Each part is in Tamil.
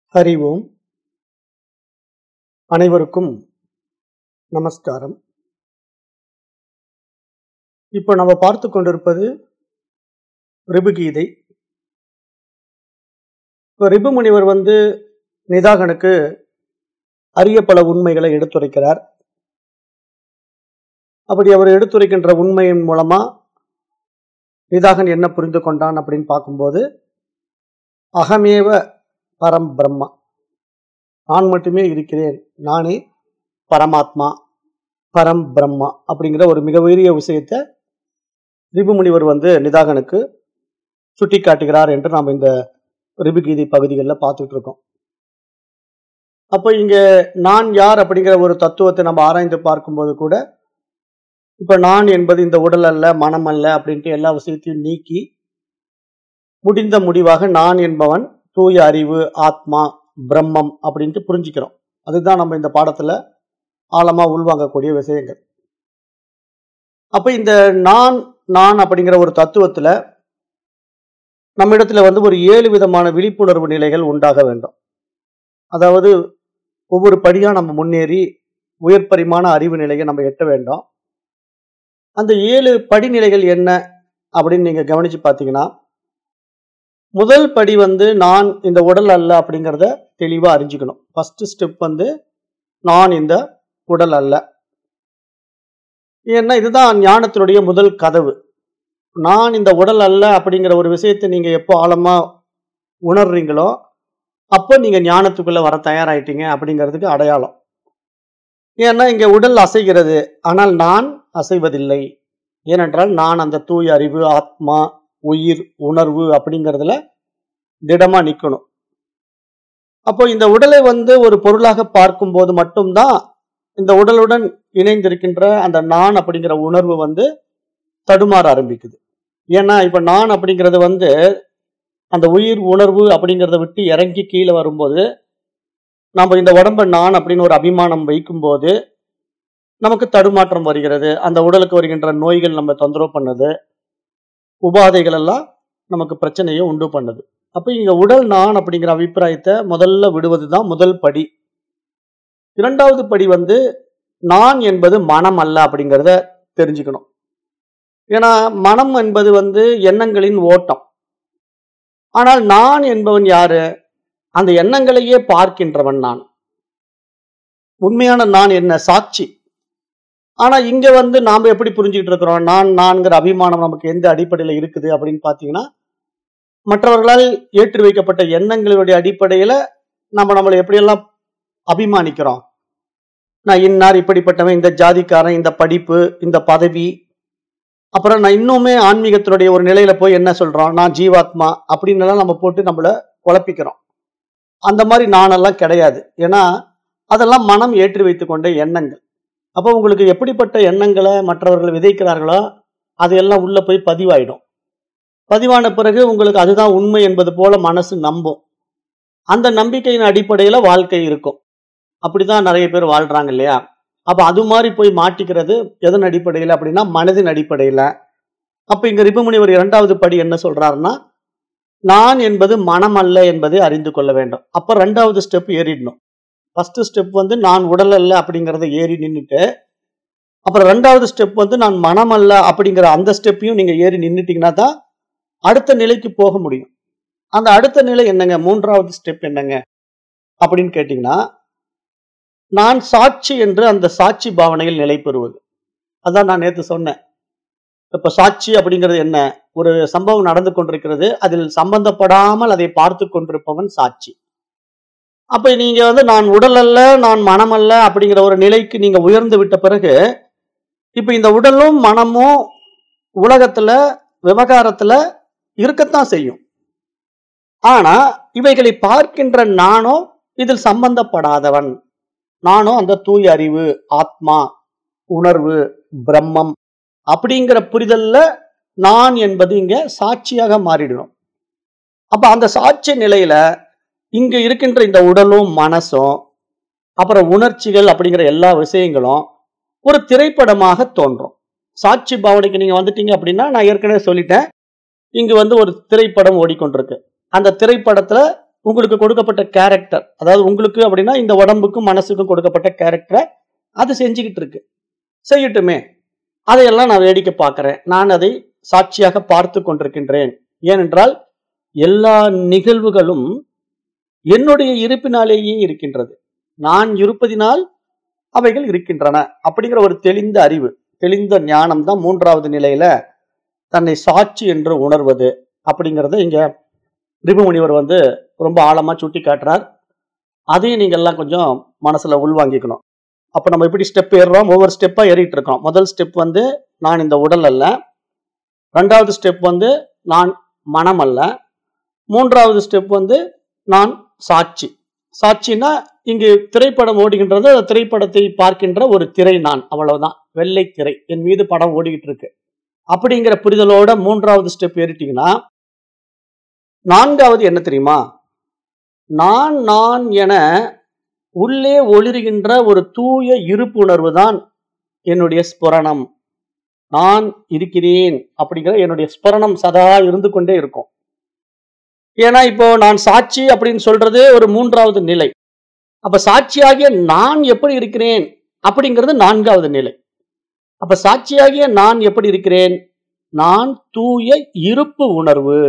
ஹரி ஓம் அனைவருக்கும் நமஸ்காரம் இப்போ நம்ம பார்த்து கொண்டிருப்பது ரிபுகீதை இப்போ ரிபு முனிவர் வந்து நிதாகனுக்கு அரிய பல உண்மைகளை எடுத்துரைக்கிறார் அப்படி அவர் எடுத்துரைக்கின்ற உண்மையின் மூலமா நிதாகன் என்ன புரிந்து கொண்டான் அப்படின்னு பார்க்கும்போது அகமேவ பரம் பிரம்மா நான் மட்டுமே இருக்கிறேன் நானே பரமாத்மா பரம் பிரம்மா அப்படிங்கிற ஒரு மிக உயரிய விஷயத்தை ரிபுமுனிவர் வந்து நிதாகனுக்கு சுட்டி காட்டுகிறார் என்று நாம் இந்த ரிபுகீதை பகுதிகளில் பார்த்துட்டு இருக்கோம் அப்போ இங்க நான் யார் அப்படிங்கிற ஒரு தத்துவத்தை நம்ம ஆராய்ந்து பார்க்கும்போது கூட இப்ப நான் என்பது இந்த உடல் அல்ல மனம் அல்ல அப்படின்ட்டு எல்லா விஷயத்தையும் நீக்கி முடிந்த முடிவாக நான் என்பவன் தூய அறிவு ஆத்மா பிரம்மம் அப்படின்ட்டு புரிஞ்சுக்கிறோம் அதுதான் நம்ம இந்த பாடத்துல ஆழமா உள்வாங்கக்கூடிய விஷயங்கள் அப்ப இந்த நான் நான் அப்படிங்கிற ஒரு தத்துவத்துல நம்ம இடத்துல வந்து ஒரு ஏழு விதமான விழிப்புணர்வு நிலைகள் உண்டாக வேண்டும் அதாவது ஒவ்வொரு படியா நம்ம முன்னேறி உயர் பரிமாண அறிவு நிலையை நம்ம எட்ட வேண்டும் அந்த ஏழு படிநிலைகள் என்ன அப்படின்னு நீங்க கவனிச்சு பார்த்தீங்கன்னா முதல் படி வந்து நான் இந்த உடல் அல்ல அப்படிங்கிறத தெளிவா அறிஞ்சுக்கணும் ஃபர்ஸ்ட் ஸ்டெப் வந்து நான் இந்த உடல் அல்ல ஏன்னா இதுதான் ஞானத்தினுடைய முதல் கதவு நான் இந்த உடல் அல்ல அப்படிங்கிற ஒரு விஷயத்தை நீங்க எப்போ ஆழமா உணர்றீங்களோ அப்போ நீங்க ஞானத்துக்குள்ள வர தயாராயிட்டீங்க அப்படிங்கிறதுக்கு அடையாளம் ஏன்னா இங்க உடல் அசைகிறது ஆனால் நான் அசைவதில்லை ஏனென்றால் நான் அந்த தூய அறிவு ஆத்மா உயிர் உணர்வு அப்படிங்கிறதுல திடமா நிக்கணும் அப்போ இந்த உடலை வந்து ஒரு பொருளாக பார்க்கும்போது மட்டும்தான் இந்த உடலுடன் இணைந்திருக்கின்ற அந்த நான் அப்படிங்கிற உணர்வு வந்து தடுமாற ஆரம்பிக்குது ஏன்னா இப்ப நான் அப்படிங்கிறது வந்து அந்த உயிர் உணர்வு அப்படிங்கிறத விட்டு இறங்கி கீழே வரும்போது நம்ம இந்த உடம்ப நான் அப்படின்னு ஒரு அபிமானம் வைக்கும்போது நமக்கு தடுமாற்றம் வருகிறது அந்த உடலுக்கு வருகின்ற நோய்கள் நம்ம தொந்தரவு பண்ணுது உபாதைகள் எல்லாம் நமக்கு பிரச்சனையை உண்டு பண்ணுது அப்ப இங்க உடல் நான் அப்படிங்கிற அபிப்பிராயத்தை முதல்ல விடுவது தான் முதல் படி இரண்டாவது படி வந்து நான் என்பது மனம் அல்ல அப்படிங்கிறத தெரிஞ்சுக்கணும் ஏன்னா மனம் என்பது வந்து எண்ணங்களின் ஓட்டம் ஆனால் நான் என்பவன் யாரு அந்த எண்ணங்களையே பார்க்கின்றவன் நான் உண்மையான நான் என்ன சாட்சி ஆனா இங்க வந்து நாம எப்படி புரிஞ்சுக்கிட்டு இருக்கிறோம் நான் நான்கிற அபிமானம் நமக்கு எந்த அடிப்படையில இருக்குது அப்படின்னு பாத்தீங்கன்னா மற்றவர்களால் ஏற்றி வைக்கப்பட்ட எண்ணங்களுடைய அடிப்படையில நம்ம நம்மளை எப்படியெல்லாம் அபிமானிக்கிறோம் நான் இன்னார் இப்படிப்பட்டவன் இந்த ஜாதிக்காரன் இந்த படிப்பு இந்த பதவி அப்புறம் நான் இன்னுமே ஆன்மீகத்தினுடைய ஒரு நிலையில போய் என்ன சொல்றோம் நான் ஜீவாத்மா அப்படின்னு எல்லாம் நம்ம போட்டு நம்மள குழப்பிக்கிறோம் அந்த மாதிரி நானெல்லாம் கிடையாது ஏன்னா அதெல்லாம் மனம் ஏற்றி வைத்துக் கொண்ட எண்ணங்கள் அப்போ உங்களுக்கு எப்படிப்பட்ட எண்ணங்களை மற்றவர்கள் விதைக்கிறார்களோ அதையெல்லாம் உள்ள போய் பதிவாயிடும் பதிவான பிறகு உங்களுக்கு அதுதான் உண்மை என்பது போல மனசு நம்பும் அந்த நம்பிக்கையின் அடிப்படையில வாழ்க்கை இருக்கும் அப்படிதான் நிறைய பேர் வாழ்றாங்க இல்லையா அப்ப அது மாதிரி போய் மாட்டிக்கிறது எதன் அடிப்படையில் அப்படின்னா மனதின் அடிப்படையில அப்ப இங்க ரிபுமுனிவர் இரண்டாவது படி என்ன சொல்றாருன்னா நான் என்பது மனம் அல்ல என்பதை அறிந்து கொள்ள வேண்டும் அப்ப ரெண்டாவது ஸ்டெப் ஏறிடணும் ஃபர்ஸ்ட் ஸ்டெப் வந்து நான் உடல் அல்ல அப்படிங்கறத ஏறி நின்றுட்டு அப்புறம் ரெண்டாவது ஸ்டெப் வந்து நான் மனம் அல்ல அப்படிங்கிற அந்த ஸ்டெப்பையும் நீங்க ஏறி நின்றுட்டீங்கன்னா தான் அடுத்த நிலைக்கு போக முடியும் அந்த அடுத்த நிலை என்னங்க மூன்றாவது ஸ்டெப் என்னங்க அப்படின்னு கேட்டீங்கன்னா நான் சாட்சி என்று அந்த சாட்சி பாவனையில் நிலை பெறுவது அதான் நான் நேத்து சொன்னேன் இப்ப சாட்சி அப்படிங்கிறது என்ன ஒரு சம்பவம் நடந்து கொண்டிருக்கிறது அதில் சம்பந்தப்படாமல் அதை பார்த்து கொண்டிருப்பவன் சாட்சி அப்ப நீங்க வந்து நான் உடல் அல்ல நான் மனம் அல்ல அப்படிங்கிற ஒரு நிலைக்கு நீங்க உயர்ந்து விட்ட பிறகு இப்ப இந்த உடலும் மனமும் உலகத்துல விவகாரத்துல இருக்கத்தான் செய்யும் ஆனா இவைகளை பார்க்கின்ற நானோ இதில் சம்பந்தப்படாதவன் நானும் அந்த தூய அறிவு ஆத்மா உணர்வு பிரம்மம் அப்படிங்கிற புரிதல்ல நான் என்பது இங்க சாட்சியாக மாறிடணும் அப்ப அந்த சாட்சி நிலையில இங்க இருக்கின்ற இந்த உடலும் மனசும் அப்புறம் உணர்ச்சிகள் அப்படிங்கிற எல்லா விஷயங்களும் ஒரு திரைப்படமாக தோன்றும் சாட்சி பாவனைக்கு நீங்க வந்துட்டீங்க அப்படின்னா நான் ஏற்கனவே சொல்லிட்டேன் இங்கு வந்து ஒரு திரைப்படம் ஓடிக்கொண்டிருக்கு அந்த திரைப்படத்துல உங்களுக்கு கொடுக்கப்பட்ட கேரக்டர் அதாவது உங்களுக்கு அப்படின்னா இந்த உடம்புக்கும் மனசுக்கும் கொடுக்கப்பட்ட கேரக்டரை அது செஞ்சுக்கிட்டு இருக்கு செய்யட்டுமே அதையெல்லாம் நான் வேடிக்கை பார்க்கிறேன் நான் அதை சாட்சியாக பார்த்து கொண்டிருக்கின்றேன் ஏனென்றால் எல்லா நிகழ்வுகளும் என்னுடைய இருப்பினாலேயே இருக்கின்றது நான் இருப்பதினால் அவைகள் இருக்கின்றன அப்படிங்கிற ஒரு தெளிந்த அறிவு தெளிந்த ஞானம் தான் மூன்றாவது நிலையில தன்னை சாட்சி என்று உணர்வது அப்படிங்கறத இங்க ரிபுமுனிவர் வந்து ரொம்ப ஆழமா சுட்டி காட்டுறார் அதையும் நீங்க எல்லாம் கொஞ்சம் மனசுல உள்வாங்கிக்கணும் அப்ப நம்ம எப்படி ஸ்டெப் ஏறுறோம் ஒவ்வொரு ஸ்டெப்பா ஏறிட்டு இருக்கோம் முதல் ஸ்டெப் வந்து நான் இந்த உடல் அல்ல ரெண்டாவது ஸ்டெப் வந்து நான் மனம் அல்ல மூன்றாவது ஸ்டெப் வந்து நான் சாட்சி சாட்சினா இங்கு திரைப்படம் ஓடுகின்றது அந்த திரைப்படத்தை பார்க்கின்ற ஒரு திரை நான் அவ்வளவுதான் வெள்ளை திரை என் மீது படம் ஓடிக்கிட்டு இருக்கு அப்படிங்கிற புரிதலோட மூன்றாவது ஸ்டெப் ஏறிட்டீங்கன்னா நான்காவது என்ன தெரியுமா நான் நான் என உள்ளே ஒளிருகின்ற ஒரு தூய இருப்புணர்வு தான் என்னுடைய ஸ்புரணம் நான் இருக்கிறேன் அப்படிங்கிற என்னுடைய ஸ்புரணம் சதா இருந்து கொண்டே இருக்கும் ஏன்னா இப்போ நான் சாட்சி அப்படின்னு சொல்றது ஒரு மூன்றாவது நிலை அப்ப சாட்சியாகிய நான் எப்படி இருக்கிறேன் அப்படிங்கிறது நான்காவது நிலை அப்ப சாட்சியாகிய நான் எப்படி இருக்கிறேன் நான் தூய இருப்பு உணர்வு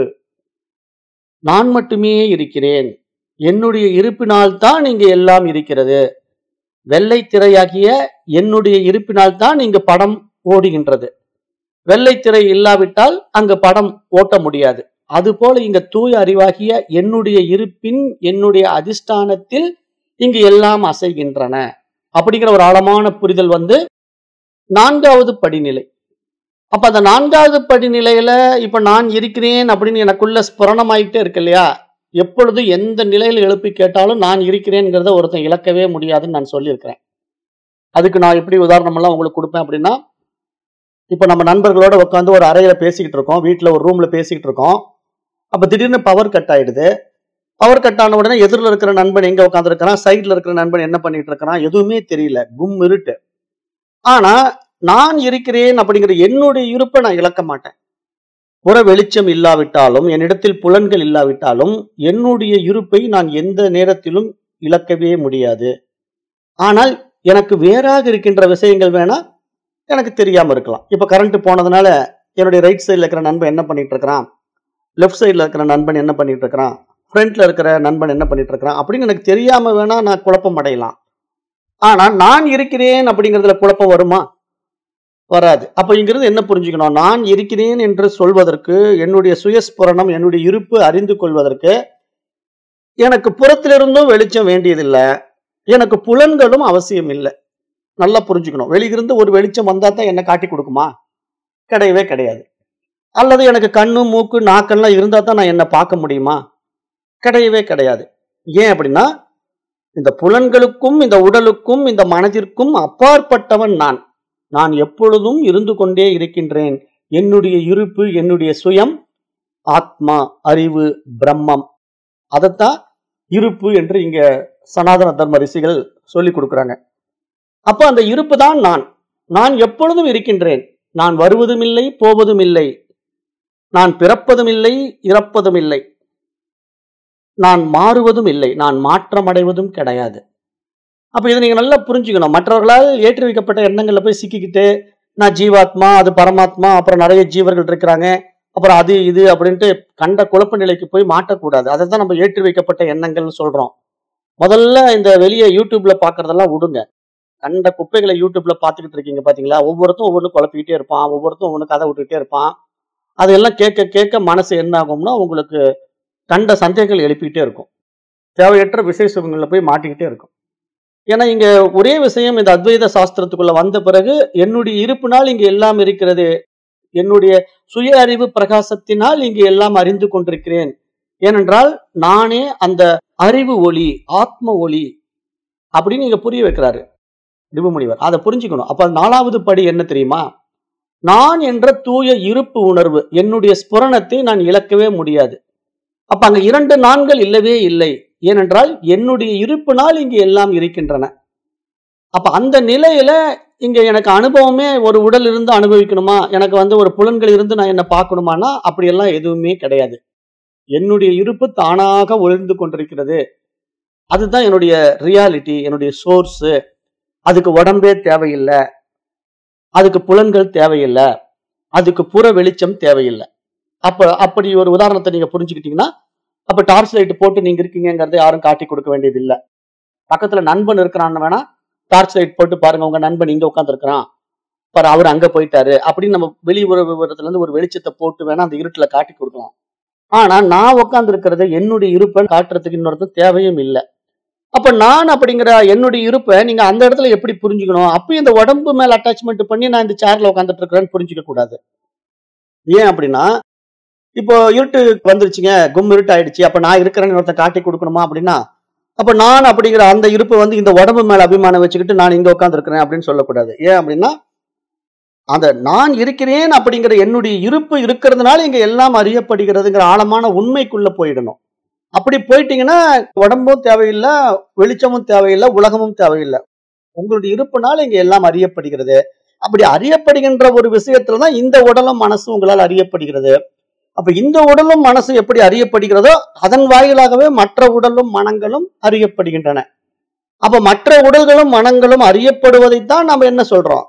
நான் மட்டுமே இருக்கிறேன் என்னுடைய இருப்பினால் தான் இங்கு எல்லாம் இருக்கிறது வெள்ளை திரையாகிய என்னுடைய இருப்பினால் தான் இங்கு படம் ஓடுகின்றது வெள்ளை திரை இல்லாவிட்டால் அங்கு படம் ஓட்ட முடியாது அதுபோல இங்க தூய அறிவாகிய என்னுடைய இருப்பின் என்னுடைய அதிஷ்டானத்தில் இங்கு எல்லாம் அசைகின்றன அப்படிங்கிற ஒரு ஆழமான புரிதல் வந்து நான்காவது படிநிலை அப்ப அந்த நான்காவது படிநிலையில இப்ப நான் இருக்கிறேன் அப்படின்னு எனக்குள்ள ஸ்புரணமாயிட்டே இருக்கு இல்லையா எப்பொழுது எந்த நிலையில எழுப்பி கேட்டாலும் நான் இருக்கிறேங்கிறத ஒருத்தன் இழக்கவே முடியாதுன்னு நான் சொல்லியிருக்கிறேன் அதுக்கு நான் எப்படி உதாரணம் எல்லாம் உங்களுக்கு கொடுப்பேன் அப்படின்னா இப்ப நம்ம நண்பர்களோட உட்காந்து ஒரு அறையில பேசிக்கிட்டு இருக்கோம் வீட்டுல ஒரு ரூம்ல பேசிக்கிட்டு இருக்கோம் அப்ப திடீர்னு பவர் கட் ஆயிடுது பவர் கட் ஆன உடனே எதிரில் இருக்கிற நண்பன் எங்க உட்காந்துருக்கிறான் சைட்ல இருக்கிற நண்பன் என்ன பண்ணிட்டு இருக்கிறான் எதுவுமே தெரியல கும் இருட்டு ஆனா நான் இருக்கிறேன் அப்படிங்கிற என்னுடைய இருப்பை நான் இழக்க மாட்டேன் புற வெளிச்சம் இல்லாவிட்டாலும் என்னிடத்தில் புலன்கள் இல்லாவிட்டாலும் என்னுடைய இருப்பை நான் எந்த நேரத்திலும் இழக்கவே முடியாது ஆனால் எனக்கு வேறாக இருக்கின்ற விஷயங்கள் வேணா எனக்கு தெரியாம இருக்கலாம் இப்ப கரண்ட் போனதுனால என்னுடைய ரைட் சைடுல இருக்கிற நண்பன் என்ன பண்ணிட்டு இருக்கிறான் லெஃப்ட் சைடுல இருக்கிற நண்பன் என்ன பண்ணிட்டு இருக்கிறான் ஃப்ரண்ட்ல இருக்கிற நண்பன் என்ன பண்ணிட்டு இருக்கிறான் அப்படின்னு எனக்கு தெரியாம வேணா நான் குழப்பம் அடையலாம் ஆனா நான் இருக்கிறேன் அப்படிங்கிறதுல குழப்பம் வருமா வராது அப்ப இங்கிருந்து என்ன புரிஞ்சுக்கணும் நான் இருக்கிறேன் என்று சொல்வதற்கு என்னுடைய சுயஸ்புரணம் என்னுடைய இருப்பு அறிந்து கொள்வதற்கு எனக்கு புறத்திலிருந்தும் வெளிச்சம் வேண்டியதில்லை எனக்கு புலன்களும் அவசியம் இல்லை நல்லா புரிஞ்சுக்கணும் வெளியிருந்து ஒரு வெளிச்சம் வந்தா தான் என்ன காட்டி கொடுக்குமா கிடையவே கிடையாது அல்லது எனக்கு கண்ணு மூக்கு நாக்கெல்லாம் இருந்தா தான் நான் என்ன பார்க்க முடியுமா கிடையவே கிடையாது ஏன் அப்படின்னா இந்த புலன்களுக்கும் இந்த உடலுக்கும் இந்த மனதிற்கும் அப்பாற்பட்டவன் நான் நான் எப்பொழுதும் இருந்து கொண்டே இருக்கின்றேன் என்னுடைய இருப்பு என்னுடைய சுயம் ஆத்மா அறிவு பிரம்மம் அதைத்தான் இருப்பு என்று இங்க சனாதன தர்ம ரிஷிகள் சொல்லி கொடுக்குறாங்க அப்ப அந்த இருப்பு தான் நான் நான் எப்பொழுதும் இருக்கின்றேன் நான் வருவதும் இல்லை போவதும் இல்லை நான் பிறப்பதும் இல்லை இறப்பதும் இல்லை நான் மாறுவதும் இல்லை நான் மாற்றமடைவதும் கிடையாது அப்ப இதை நீங்க நல்லா புரிஞ்சுக்கணும் மற்றவர்களால் ஏற்றி வைக்கப்பட்ட எண்ணங்கள்ல போய் சிக்கிக்கிட்டு நான் ஜீவாத்மா அது பரமாத்மா அப்புறம் நிறைய ஜீவர்கள் இருக்கிறாங்க அப்புறம் அது இது அப்படின்ட்டு கண்ட குழப்ப நிலைக்கு போய் மாட்டக்கூடாது அதை தான் நம்ம ஏற்றி வைக்கப்பட்ட எண்ணங்கள்னு சொல்றோம் முதல்ல இந்த வெளியே யூடியூப்ல பாக்குறதெல்லாம் விடுங்க கண்ட குப்பைகளை யூடியூப்ல பார்த்துக்கிட்டு இருக்கீங்க பாத்தீங்களா ஒவ்வொருத்தரும் ஒவ்வொன்று குழப்பிக்கிட்டே இருப்பான் ஒவ்வொருத்தரும் ஒவ்வொன்று கதை விட்டுக்கிட்டே இருப்பான் அதெல்லாம் கேட்க கேட்க மனசு என்ன ஆகும்னா உங்களுக்கு கண்ட சந்தேகங்கள் எழுப்பிக்கிட்டே இருக்கும் தேவையற்ற விசேஷங்களில் போய் மாட்டிக்கிட்டே இருக்கும் ஏன்னா இங்க ஒரே விஷயம் இந்த அத்வைத சாஸ்திரத்துக்குள்ள வந்த பிறகு என்னுடைய இருப்பினால் இங்க எல்லாம் இருக்கிறது என்னுடைய சுய அறிவு பிரகாசத்தினால் இங்கு எல்லாம் அறிந்து கொண்டிருக்கிறேன் ஏனென்றால் நானே அந்த அறிவு ஒளி ஆத்ம ஒளி அப்படின்னு இங்க புரிய வைக்கிறாரு டிபுமுனிவர் அதை புரிஞ்சுக்கணும் அப்ப நாலாவது படி என்ன தெரியுமா நான் என்ற தூய இருப்பு உணர்வு என்னுடைய ஸ்புரணத்தை நான் இழக்கவே முடியாது அப்ப அங்க இரண்டு நான்கள் இல்லவே இல்லை ஏனென்றால் என்னுடைய இருப்பினால் இங்கு எல்லாம் இருக்கின்றன அப்ப அந்த நிலையில இங்க எனக்கு அனுபவமே ஒரு உடல் இருந்து அனுபவிக்கணுமா எனக்கு வந்து ஒரு புலன்கள் இருந்து நான் என்ன பார்க்கணுமானா அப்படியெல்லாம் எதுவுமே கிடையாது என்னுடைய இருப்பு தானாக ஒளிர்ந்து கொண்டிருக்கிறது அதுதான் என்னுடைய ரியாலிட்டி என்னுடைய சோர்ஸ் அதுக்கு உடம்பே தேவையில்லை அதுக்கு புலன்கள் தேவையில்லை அதுக்கு புற வெளிச்சம் தேவையில்லை அப்ப அப்படி ஒரு உதாரணத்தை நீங்க புரிஞ்சுக்கிட்டீங்கன்னா அப்ப டார்ச் லைட் போட்டு நீங்க இருக்கீங்கங்கறத யாரும் காட்டி கொடுக்க வேண்டியது இல்ல பக்கத்துல நண்பன் இருக்கிறான்னு வேணா டார்ச் லைட் போட்டு பாருங்க உங்க நண்பன் இங்க உட்கார்ந்து இருக்கிறான் பாரு அவர் அங்க போயிட்டாரு அப்படின்னு நம்ம வெளி உறவுல இருந்து ஒரு வெளிச்சத்தை போட்டு வேணா அந்த இருட்டுல காட்டி கொடுக்கலாம் ஆனா நான் உட்கார்ந்து இருக்கிறத என்னுடைய இருப்பை காட்டுறதுக்கு இன்னொருத்தர் தேவையும் இல்லை அப்ப நான் அப்படிங்கிற என்னுடைய இருப்பை நீங்க அந்த இடத்துல எப்படி புரிஞ்சுக்கணும் அப்பயும் இந்த உடம்பு மேல அட்டாச்மெண்ட் பண்ணி நான் இந்த சேர்ல உட்காந்துட்டு இருக்கிறேன்னு புரிஞ்சுக்க கூடாது ஏன் அப்படின்னா இப்போ இருட்டு வந்துருச்சுங்க கும் இருட்டு ஆயிடுச்சு அப்ப நான் இருக்கிறேன்னு ஒருத்தன் காட்டி கொடுக்கணுமா அப்படின்னா அப்ப நான் அப்படிங்கிற அந்த இருப்பு வந்து இந்த உடம்பு மேல அபிமானம் வச்சுக்கிட்டு நான் இங்க உட்கார்ந்து இருக்கிறேன் அப்படின்னு சொல்லக்கூடாது ஏன் அப்படின்னா அந்த நான் இருக்கிறேன் அப்படிங்கிற என்னுடைய இருப்பு இருக்கிறதுனால இங்க எல்லாம் அறியப்படுகிறதுங்கிற ஆழமான உண்மைக்குள்ள போயிடணும் அப்படி போயிட்டீங்கன்னா உடம்பும் தேவையில்லை வெளிச்சமும் தேவையில்லை உலகமும் தேவையில்லை உங்களுடைய இருப்புனால இங்க எல்லாம் அறியப்படுகிறது அப்படி அறியப்படுகின்ற ஒரு விஷயத்துல தான் இந்த உடலும் மனசும் உங்களால் அறியப்படுகிறது அப்ப இந்த உடலும் மனசு எப்படி அறியப்படுகிறதோ அதன் வாயிலாகவே மற்ற உடலும் மனங்களும் அறியப்படுகின்றன அப்ப மற்ற உடல்களும் மனங்களும் அறியப்படுவதைத்தான் நம்ம என்ன சொல்றோம்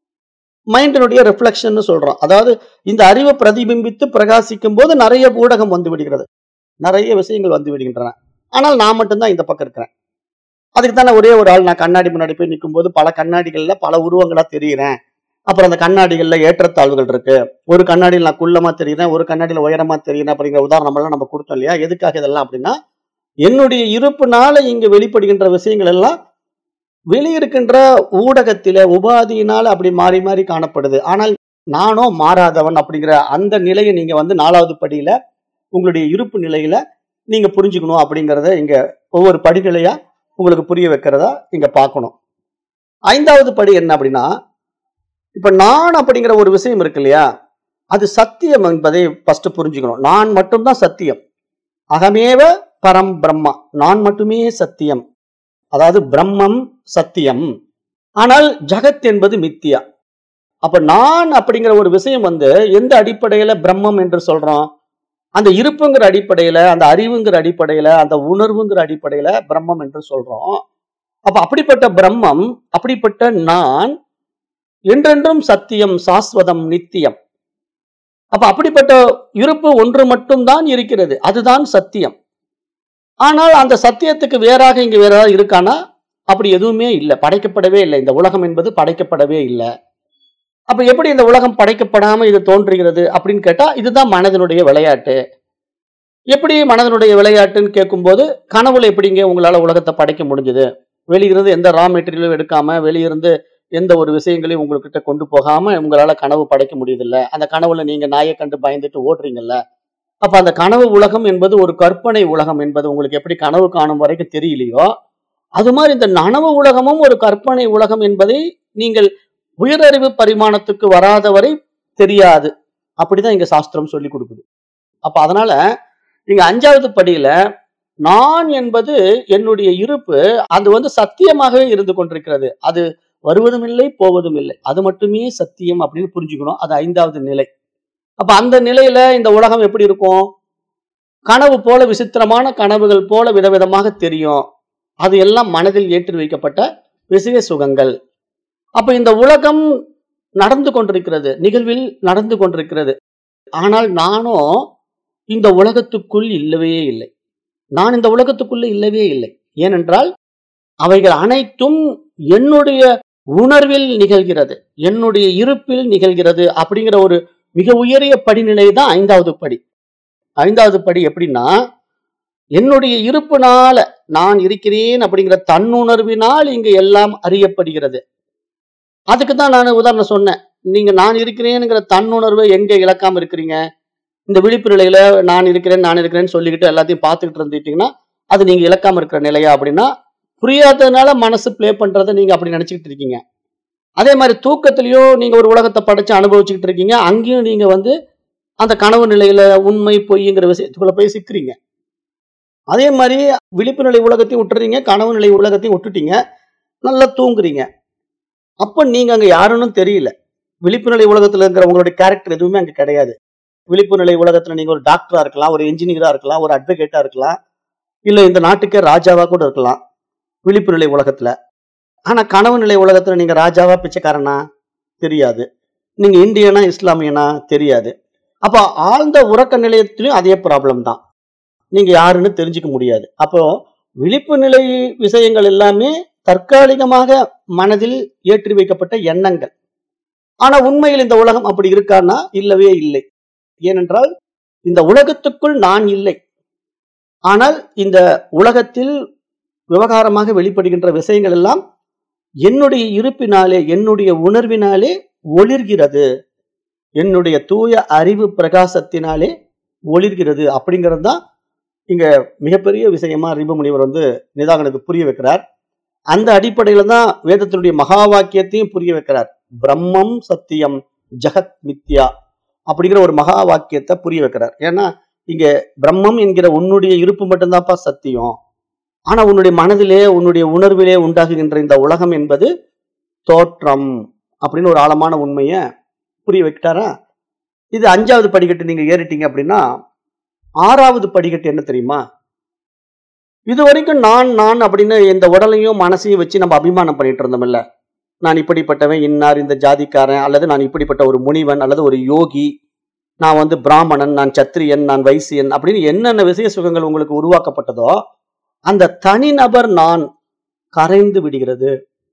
மைண்டினுடைய ரிஃப்ளெக்ஷன் சொல்றோம் அதாவது இந்த அறிவை பிரதிபிம்பித்து பிரகாசிக்கும் போது நிறைய ஊடகம் வந்து விடுகிறது நிறைய விஷயங்கள் வந்து விடுகின்றன ஆனால் நான் மட்டும்தான் இந்த பக்கம் இருக்கிறேன் அதுக்கு தானே ஒரே ஒரு ஆள் நான் கண்ணாடி முன்னாடி போய் நிற்கும் போது பல கண்ணாடிகள்ல பல உருவங்களா தெரியுறேன் அப்புறம் அந்த கண்ணாடிகள்ல ஏற்றத்தாழ்வுகள் இருக்கு ஒரு கண்ணாடியில் நான் குள்ளமா தெரியுறேன் ஒரு கண்ணாடியில உயரமா தெரியுறேன் அப்படிங்கிற உதாரணம் எல்லாம் நம்ம கொடுத்தோம் இல்லையா எதுக்காக இதெல்லாம் அப்படின்னா என்னுடைய இருப்புனால இங்க வெளிப்படுகின்ற விஷயங்கள் எல்லாம் வெளியிருக்கின்ற ஊடகத்தில உபாதியினால அப்படி மாறி மாறி காணப்படுது ஆனால் நானோ மாறாதவன் அப்படிங்கிற அந்த நிலையை நீங்க வந்து நாலாவது படியில உங்களுடைய இருப்பு நிலையில நீங்க புரிஞ்சுக்கணும் அப்படிங்கறத இங்க ஒவ்வொரு படிநிலையா உங்களுக்கு புரிய வைக்கிறதா இங்க பார்க்கணும் ஐந்தாவது படி என்ன அப்படின்னா இப்ப நான் அப்படிங்கிற ஒரு விஷயம் இருக்கு இல்லையா அது சத்தியம் என்பதை ஃபர்ஸ்ட் புரிஞ்சுக்கணும் நான் மட்டும்தான் சத்தியம் அகமேவ பரம் பிரம்மா நான் மட்டுமே சத்தியம் அதாவது பிரம்மம் சத்தியம் ஆனால் ஜகத் என்பது மித்தியா அப்ப நான் அப்படிங்கிற ஒரு விஷயம் வந்து எந்த அடிப்படையில பிரம்மம் என்று சொல்றோம் அந்த இருப்புங்கிற அடிப்படையில அந்த அறிவுங்கிற அடிப்படையில அந்த உணர்வுங்கிற அடிப்படையில பிரம்மம் என்று சொல்றோம் அப்ப அப்படிப்பட்ட பிரம்மம் அப்படிப்பட்ட நான் என்றென்றும் சத்தியம் சாஸ்வதம் நித்தியம் அப்ப அப்படிப்பட்ட இருப்பு ஒன்று மட்டும்தான் இருக்கிறது அதுதான் சத்தியம் ஆனால் அந்த சத்தியத்துக்கு வேறாக இங்க வேற ஏதாவது இருக்கானா அப்படி எதுவுமே இல்லை படைக்கப்படவே இல்லை இந்த உலகம் என்பது படைக்கப்படவே இல்லை அப்ப எப்படி இந்த உலகம் படைக்கப்படாம இது தோன்றுகிறது அப்படின்னு கேட்டா இதுதான் மனதனுடைய விளையாட்டு எப்படி மனதனுடைய விளையாட்டுன்னு கேட்கும்போது கனவுல எப்படிங்க உங்களால உலகத்தை படைக்க முடிஞ்சது வெளியிருந்து எந்த ரா மெட்டீரியலும் எடுக்காம வெளியிருந்து எந்த ஒரு விஷயங்களையும் உங்ககிட்ட கொண்டு போகாம உங்களால கனவு படைக்க முடியுதில்ல அந்த கனவுல நீங்க நாயை கண்டு பயந்துட்டு ஓடுறீங்கல்ல அப்ப அந்த கனவு உலகம் என்பது ஒரு கற்பனை உலகம் என்பது உங்களுக்கு எப்படி கனவு காணும் வரைக்கும் தெரியலையோ அது மாதிரி இந்த நனவு உலகமும் ஒரு கற்பனை உலகம் என்பதை நீங்கள் உயரறிவு பரிமாணத்துக்கு வராத வரை தெரியாது அப்படிதான் இங்க சாஸ்திரம் சொல்லி கொடுக்குது அப்ப அதனால இங்க அஞ்சாவது படியில நான் என்பது என்னுடைய இருப்பு அது வந்து சத்தியமாகவே இருந்து கொண்டிருக்கிறது அது வருவதும் இல்லை போவதும் இல்லை அது மட்டுமே சத்தியம் அப்படின்னு புரிஞ்சுக்கணும் அது ஐந்தாவது நிலை அப்ப அந்த நிலையில இந்த உலகம் எப்படி இருக்கும் கனவு போல விசித்திரமான கனவுகள் போல விதவிதமாக தெரியும் அது எல்லாம் மனதில் ஏற்றி வைக்கப்பட்ட விஷய சுகங்கள் அப்ப இந்த உலகம் நடந்து கொண்டிருக்கிறது நிகழ்வில் நடந்து கொண்டிருக்கிறது ஆனால் நானும் இந்த உலகத்துக்குள் இல்லவே இல்லை நான் இந்த உலகத்துக்குள்ள இல்லவே இல்லை ஏனென்றால் அவைகள் அனைத்தும் என்னுடைய உணர்வில் நிகழ்கிறது என்னுடைய இருப்பில் நிகழ்கிறது அப்படிங்கிற ஒரு மிக உயரிய படிநிலை தான் ஐந்தாவது படி ஐந்தாவது படி எப்படின்னா என்னுடைய இருப்புனால நான் இருக்கிறேன் அப்படிங்கிற தன்னுணர்வினால் இங்கு எல்லாம் அறியப்படுகிறது அதுக்கு தான் நான் உதாரணம் சொன்னேன் நீங்க நான் இருக்கிறேனுங்கிற தன்னுணர்வை எங்க இழக்காம இருக்கிறீங்க இந்த விழிப்பு நிலையில நான் இருக்கிறேன் நான் இருக்கிறேன்னு சொல்லிக்கிட்டு எல்லாத்தையும் பார்த்துக்கிட்டு இருந்துட்டீங்கன்னா அது நீங்க இழக்காம இருக்கிற நிலையா அப்படின்னா புரியாததுனால மனசு ப்ளே பண்றதை நீங்க அப்படி நினைச்சுக்கிட்டு இருக்கீங்க அதே மாதிரி தூக்கத்திலயும் நீங்க ஒரு உலகத்தை படைச்சு அனுபவிச்சுக்கிட்டு இருக்கீங்க அங்கேயும் நீங்க வந்து அந்த கனவு நிலையில உண்மை பொய்ங்கிற விஷயத்துக்குள்ள போய் சிக்கிறீங்க அதே மாதிரி விழிப்பு நிலை உலகத்தையும் விட்டுறீங்க கனவு நிலை உலகத்தையும் விட்டுட்டீங்க நல்லா தூங்குறீங்க அப்ப நீங்க அங்க யாருன்னு தெரியல விழிப்பு நிலை உலகத்துல இருக்கிற உங்களுடைய கேரக்டர் எதுவுமே அங்க கிடையாது விழிப்பு நிலை உலகத்துல நீங்க ஒரு டாக்டரா இருக்கலாம் ஒரு என்ஜினியரா இருக்கலாம் ஒரு அட்வொகேட்டா இருக்கலாம் இல்ல இந்த நாட்டுக்கே ராஜாவா கூட இருக்கலாம் விழிப்பு நிலை உலகத்துல ஆனா கனவு நிலை உலகத்துல நீங்க ராஜாவா பிச்சைக்காரனா தெரியாது நீங்க இந்தியனா இஸ்லாமியனா தெரியாது அப்ப ஆழ்ந்த உறக்க நிலையத்திலும் அதே ப்ராப்ளம் தான் நீங்க யாருன்னு தெரிஞ்சுக்க முடியாது அப்போ விழிப்பு நிலை விஷயங்கள் எல்லாமே தற்காலிகமாக மனதில் ஏற்றி வைக்கப்பட்ட எண்ணங்கள் ஆனா உண்மையில் இந்த உலகம் அப்படி இருக்கான்னா இல்லவே இல்லை ஏனென்றால் இந்த உலகத்துக்குள் நான் இல்லை ஆனால் இந்த உலகத்தில் விவகாரமாக வெளிப்படுகின்ற விஷயங்கள் எல்லாம் என்னுடைய இருப்பினாலே என்னுடைய உணர்வினாலே ஒளிர்கிறது என்னுடைய தூய அறிவு பிரகாசத்தினாலே ஒளிர்கிறது அப்படிங்கிறது தான் இங்க மிகப்பெரிய விஷயமா ரிபு முனிவர் வந்து நிதாகனுக்கு புரிய வைக்கிறார் அந்த அடிப்படையில தான் வேதத்தினுடைய மகா வாக்கியத்தையும் புரிய வைக்கிறார் பிரம்மம் சத்தியம் ஜெகத் மித்யா அப்படிங்கிற ஒரு மகா வாக்கியத்தை புரிய வைக்கிறார் ஏன்னா இங்க பிரம்மம் என்கிற உன்னுடைய இருப்பு மட்டும்தான்ப்பா சத்தியம் ஆனா உன்னுடைய மனதிலே உன்னுடைய உணர்விலே உண்டாகுகின்ற இந்த உலகம் என்பது தோற்றம் அப்படின்னு ஒரு ஆழமான உண்மையை புரிய வைக்கிட்டாரா இது அஞ்சாவது படிக்கட்டு நீங்க ஏறிட்டீங்க அப்படின்னா ஆறாவது படிக்கட்டு என்ன தெரியுமா இது வரைக்கும் நான் நான் அப்படின்னு இந்த உடலையும் மனசையும் வச்சு நம்ம அபிமானம் பண்ணிட்டு இருந்தோம்ல நான் இப்படிப்பட்டவன் இன்னார் இந்த ஜாதிக்காரன் அல்லது நான் இப்படிப்பட்ட ஒரு முனிவன் அல்லது ஒரு யோகி நான் வந்து பிராமணன் நான் சத்திரியன் நான் வைசியன் அப்படின்னு என்னென்ன விசேஷ சுகங்கள் உங்களுக்கு உருவாக்கப்பட்டதோ அந்த தனிநபர் நான் கரைந்து விடுகிறது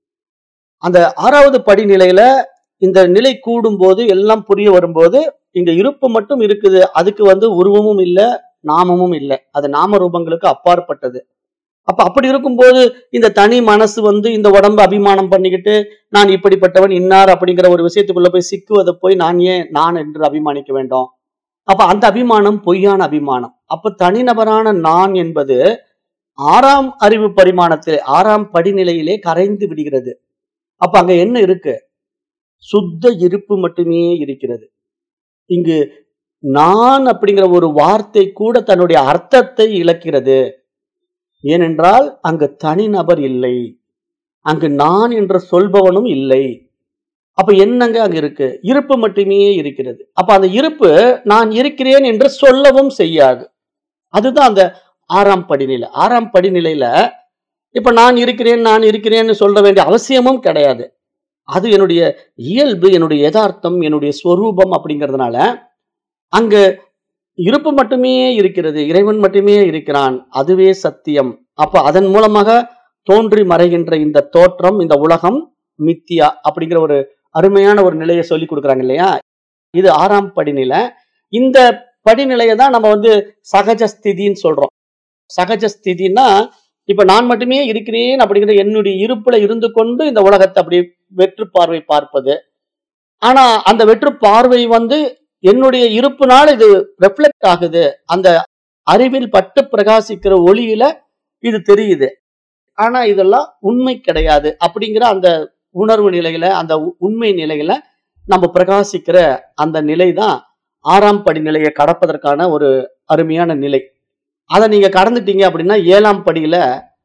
அந்த ஆறாவது படிநிலையில இந்த நிலை கூடும்போது எல்லாம் புரிய வரும்போது இங்க இருப்பு மட்டும் இருக்குது அதுக்கு வந்து உருவமும் இல்ல நாமமும் இல்லை அது நாம ரூபங்களுக்கு அப்பாற்பட்டது அப்ப அப்படி இருக்கும்போது இந்த தனி மனசு வந்து இந்த உடம்பு அபிமானம் பண்ணிக்கிட்டு நான் இப்படிப்பட்டவன் இன்னார் அப்படிங்கிற ஒரு விஷயத்துக்குள்ள போய் சிக்குவதை போய் நான் ஏன் நான் என்று அபிமானிக்க வேண்டும் அப்ப அந்த அபிமானம் பொய்யான அபிமானம் அப்ப தனிநபரான நான் என்பது ஆறாம் அறிவு பரிமாணத்திலே ஆறாம் படிநிலையிலே கரைந்து விடுகிறது அப்ப அங்க என்ன இருக்கு சுத்த இருப்பு மட்டுமே இருக்கிறது இங்கு நான் அப்படிங்கிற ஒரு வார்த்தை கூட தன்னுடைய அர்த்தத்தை இழக்கிறது ஏனென்றால் அங்கு தனிநபர் இல்லை அங்கு நான் என்று சொல்பவனும் இல்லை அப்ப என்னங்க அங்க இருக்கு இருப்பு மட்டுமே இருக்கிறது அப்ப அந்த இருப்பு நான் இருக்கிறேன் என்று சொல்லவும் செய்யாது அதுதான் அந்த ஆறாம் படிநிலை ஆறாம் படிநிலையில இப்ப நான் இருக்கிறேன் நான் இருக்கிறேன்னு சொல்ல வேண்டிய அவசியமும் கிடையாது அது என்னுடைய இயல்பு என்னுடைய யதார்த்தம் என்னுடைய ஸ்வரூபம் அப்படிங்கிறதுனால அங்க இருப்பு மட்டுமே இருக்கிறது இறைவன் மட்டுமே இருக்கிறான் அதுவே சத்தியம் அப்ப அதன் மூலமாக தோன்றி மறைகின்ற இந்த தோற்றம் இந்த உலகம் மித்தியா அப்படிங்கிற ஒரு அருமையான ஒரு நிலையை சொல்லி கொடுக்குறாங்க இல்லையா இது ஆறாம் படிநிலை இந்த படிநிலையை தான் நம்ம வந்து சகஜ ஸ்திதின்னு சொல்றோம் சகஜ ஸ்திதின்னா இப்ப நான் மட்டுமே இருக்கிறேன் அப்படிங்கிற என்னுடைய இருப்புல இருந்து கொண்டு இந்த உலகத்தை அப்படி வெற்று பார்வை பார்ப்பது ஆனா அந்த வெற்று பார்வை வந்து என்னுடைய இருப்புனால இது ரெஃப்ளெக்ட் ஆகுது அந்த அறிவில் பட்டு பிரகாசிக்கிற ஒளியில இது தெரியுது ஆனா இதெல்லாம் உண்மை கிடையாது அப்படிங்கிற அந்த உணர்வு நிலையில அந்த உ- உண்மை நிலையில நம்ம பிரகாசிக்கிற அந்த நிலை தான் ஆறாம் படி நிலையை கடப்பதற்கான ஒரு அருமையான நிலை அதை நீங்க கடந்துட்டீங்க அப்படின்னா ஏழாம் படியில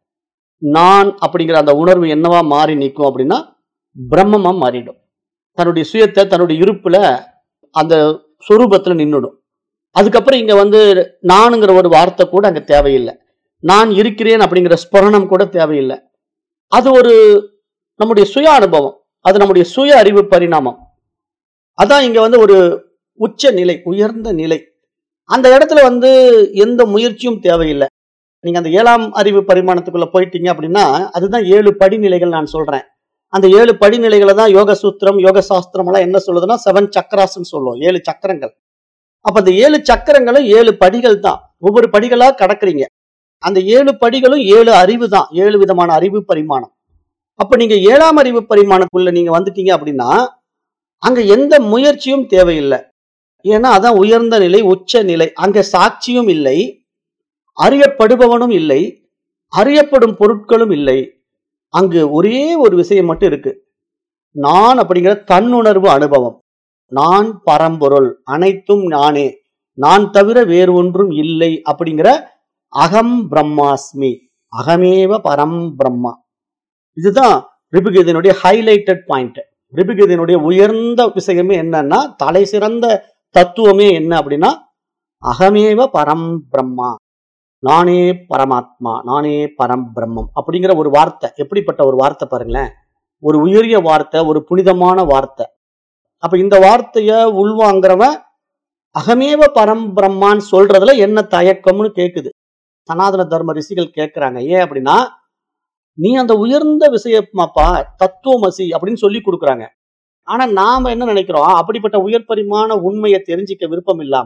நான் அப்படிங்கிற அந்த உணர்வு என்னவா மாறி நிற்கும் அப்படின்னா பிரம்மமா மாறிடும் தன்னுடைய சுயத்தை தன்னுடைய இருப்புல அந்த சொரூபத்துல நின்னுடும் அதுக்கப்புறம் இங்க வந்து நானுங்கிற ஒரு வார்த்தை கூட அங்க தேவையில்லை நான் இருக்கிறேன் அப்படிங்கிற ஸ்புரணம் கூட தேவையில்லை அது ஒரு நம்முடைய சுய அனுபவம் அது நம்முடைய சுய அறிவு பரிணாமம் அதான் இங்க வந்து ஒரு உச்ச நிலை உயர்ந்த நிலை அந்த இடத்துல வந்து எந்த முயற்சியும் தேவையில்லை நீங்க அந்த ஏழாம் அறிவு பரிமாணத்துக்குள்ள போயிட்டீங்க அப்படின்னா அதுதான் ஏழு படிநிலைகள் நான் சொல்றேன் அந்த ஏழு படிநிலைகளை தான் யோக சூத்திரம் யோக சாஸ்திரம் எல்லாம் என்ன சொல்லுதுன்னா செவன் சக்கராஸ்ன்னு சொல்லுவோம் ஏழு சக்கரங்கள் அப்ப அந்த ஏழு சக்கரங்களும் ஏழு படிகள் தான் ஒவ்வொரு படிகளா கடக்குறீங்க அந்த ஏழு படிகளும் ஏழு அறிவு தான் ஏழு விதமான அறிவு பரிமாணம் அப்ப நீங்க ஏழாம் அறிவு பரிமாணத்துக்குள்ள நீங்க வந்துட்டீங்க அப்படின்னா அங்க எந்த முயற்சியும் தேவையில்லை ஏன்னா அதான் உயர்ந்த நிலை உச்ச நிலை அங்க சாட்சியும் இல்லை அறியப்படுபவனும் இல்லை அறியப்படும் பொருட்களும் இல்லை அங்கு ஒரே ஒரு விஷயம் மட்டும் இருக்கு நான் அப்படிங்கிற தன்னுணர்வு அனுபவம் நான் பரம்பொருள் அனைத்தும் நானே நான் தவிர வேறு ஒன்றும் இல்லை அப்படிங்கிற அகம் பிரம்மாஸ்மி அகமேவ பரம் பிரம்மா இதுதான் ரிபுகீதனுடைய ஹைலைட்டட் பாயிண்ட் ரிபுகீதனுடைய உயர்ந்த விஷயமே என்னன்னா தலை சிறந்த தத்துவமே என்ன அப்படின்னா அகமேவ பரம் பிரம்மா நானே பரமாத்மா நானே பரம் பிரம்மம் அப்படிங்கிற ஒரு வார்த்தை எப்படிப்பட்ட ஒரு வார்த்தை பாருங்களேன் ஒரு உயரிய வார்த்தை ஒரு புனிதமான வார்த்தை அப்ப இந்த வார்த்தைய உள்வாங்கிறவன் அகமேவ பரம் பிரம்மான்னு சொல்றதுல என்ன தயக்கம்னு கேக்குது சனாதன தர்ம ரிஷிகள் கேட்கிறாங்க ஏன் அப்படின்னா நீ அந்த உயர்ந்த விஷயமாப்பா தத்துவமசி அப்படின்னு சொல்லி கொடுக்குறாங்க ஆனா நாம என்ன நினைக்கிறோம் அப்படிப்பட்ட உயர் பரிமாண உண்மையை தெரிஞ்சிக்க விருப்பம் இல்லாம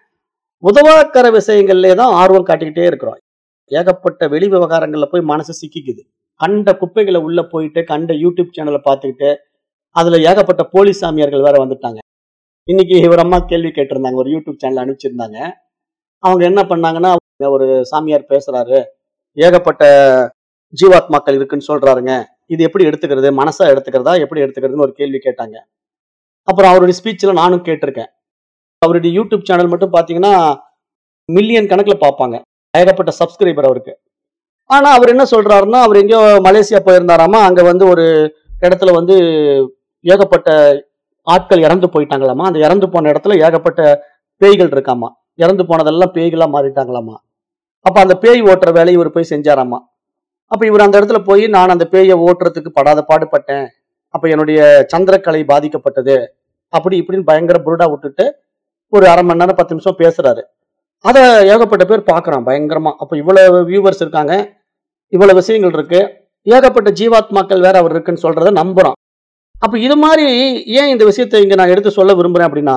உதவாக்கர விஷயங்கள்லே தான் ஆர்வம் காட்டிக்கிட்டே இருக்கிறோம் ஏகப்பட்ட வெளி விவகாரங்கள்ல போய் மனசு சிக்கிக்குது கண்ட குப்பைகளை உள்ள போயிட்டு கண்ட யூடியூப் சேனலை பார்த்துக்கிட்டு அதுல ஏகப்பட்ட போலீஸ் சாமியார்கள் வேற வந்துட்டாங்க இன்னைக்கு ஒரு அம்மா கேள்வி கேட்டிருந்தாங்க ஒரு யூடியூப் சேனல் அனுப்பிச்சிருந்தாங்க அவங்க என்ன பண்ணாங்கன்னா ஒரு சாமியார் பேசுறாரு ஏகப்பட்ட ஜீவாத்மாக்கள் இருக்குன்னு சொல்றாருங்க இது எப்படி எடுத்துக்கிறது மனசா எடுத்துக்கிறதா எப்படி எடுத்துக்கிறதுன்னு ஒரு கேள்வி கேட்டாங்க அப்புறம் அவருடைய ஸ்பீச்சில் நானும் கேட்டிருக்கேன் அவருடைய யூடியூப் சேனல் மட்டும் பார்த்தீங்கன்னா மில்லியன் கணக்கில் பார்ப்பாங்க ஏகப்பட்ட சப்ஸ்கிரைபர் அவருக்கு ஆனா அவர் என்ன சொல்றாருன்னா அவர் எங்கேயோ மலேசியா போயிருந்தாராமா அங்க வந்து ஒரு இடத்துல வந்து ஏகப்பட்ட ஆட்கள் இறந்து போயிட்டாங்களாமா அந்த இறந்து போன இடத்துல ஏகப்பட்ட பேய்கள் இருக்காமா இறந்து போனதெல்லாம் பேய்களா மாறிட்டாங்களாமா அப்ப அந்த பேய் ஓட்டுற வேலையை இவர் போய் செஞ்சாராமா அப்ப இவர் அந்த இடத்துல போய் நான் அந்த பேயை ஓட்டுறதுக்கு படாத பாடுபட்டேன் அப்ப என்னுடைய சந்திரக்கலை பாதிக்கப்பட்டது அப்படி இப்படின்னு பயங்கர புருடா விட்டுட்டு ஒரு அரை மணி நேரம் பத்து நிமிஷம் பேசுறாரு அதை ஏகப்பட்ட பேர் பார்க்கறான் பயங்கரமா அப்ப இவ்வளவு வியூவர்ஸ் இருக்காங்க இவ்வளவு விஷயங்கள் இருக்கு ஏகப்பட்ட ஜீவாத்மாக்கள் வேற அவர் இருக்குன்னு சொல்றத நம்புறோம் அப்ப இது மாதிரி ஏன் இந்த விஷயத்தை இங்க நான் எடுத்து சொல்ல விரும்புறேன் அப்படின்னா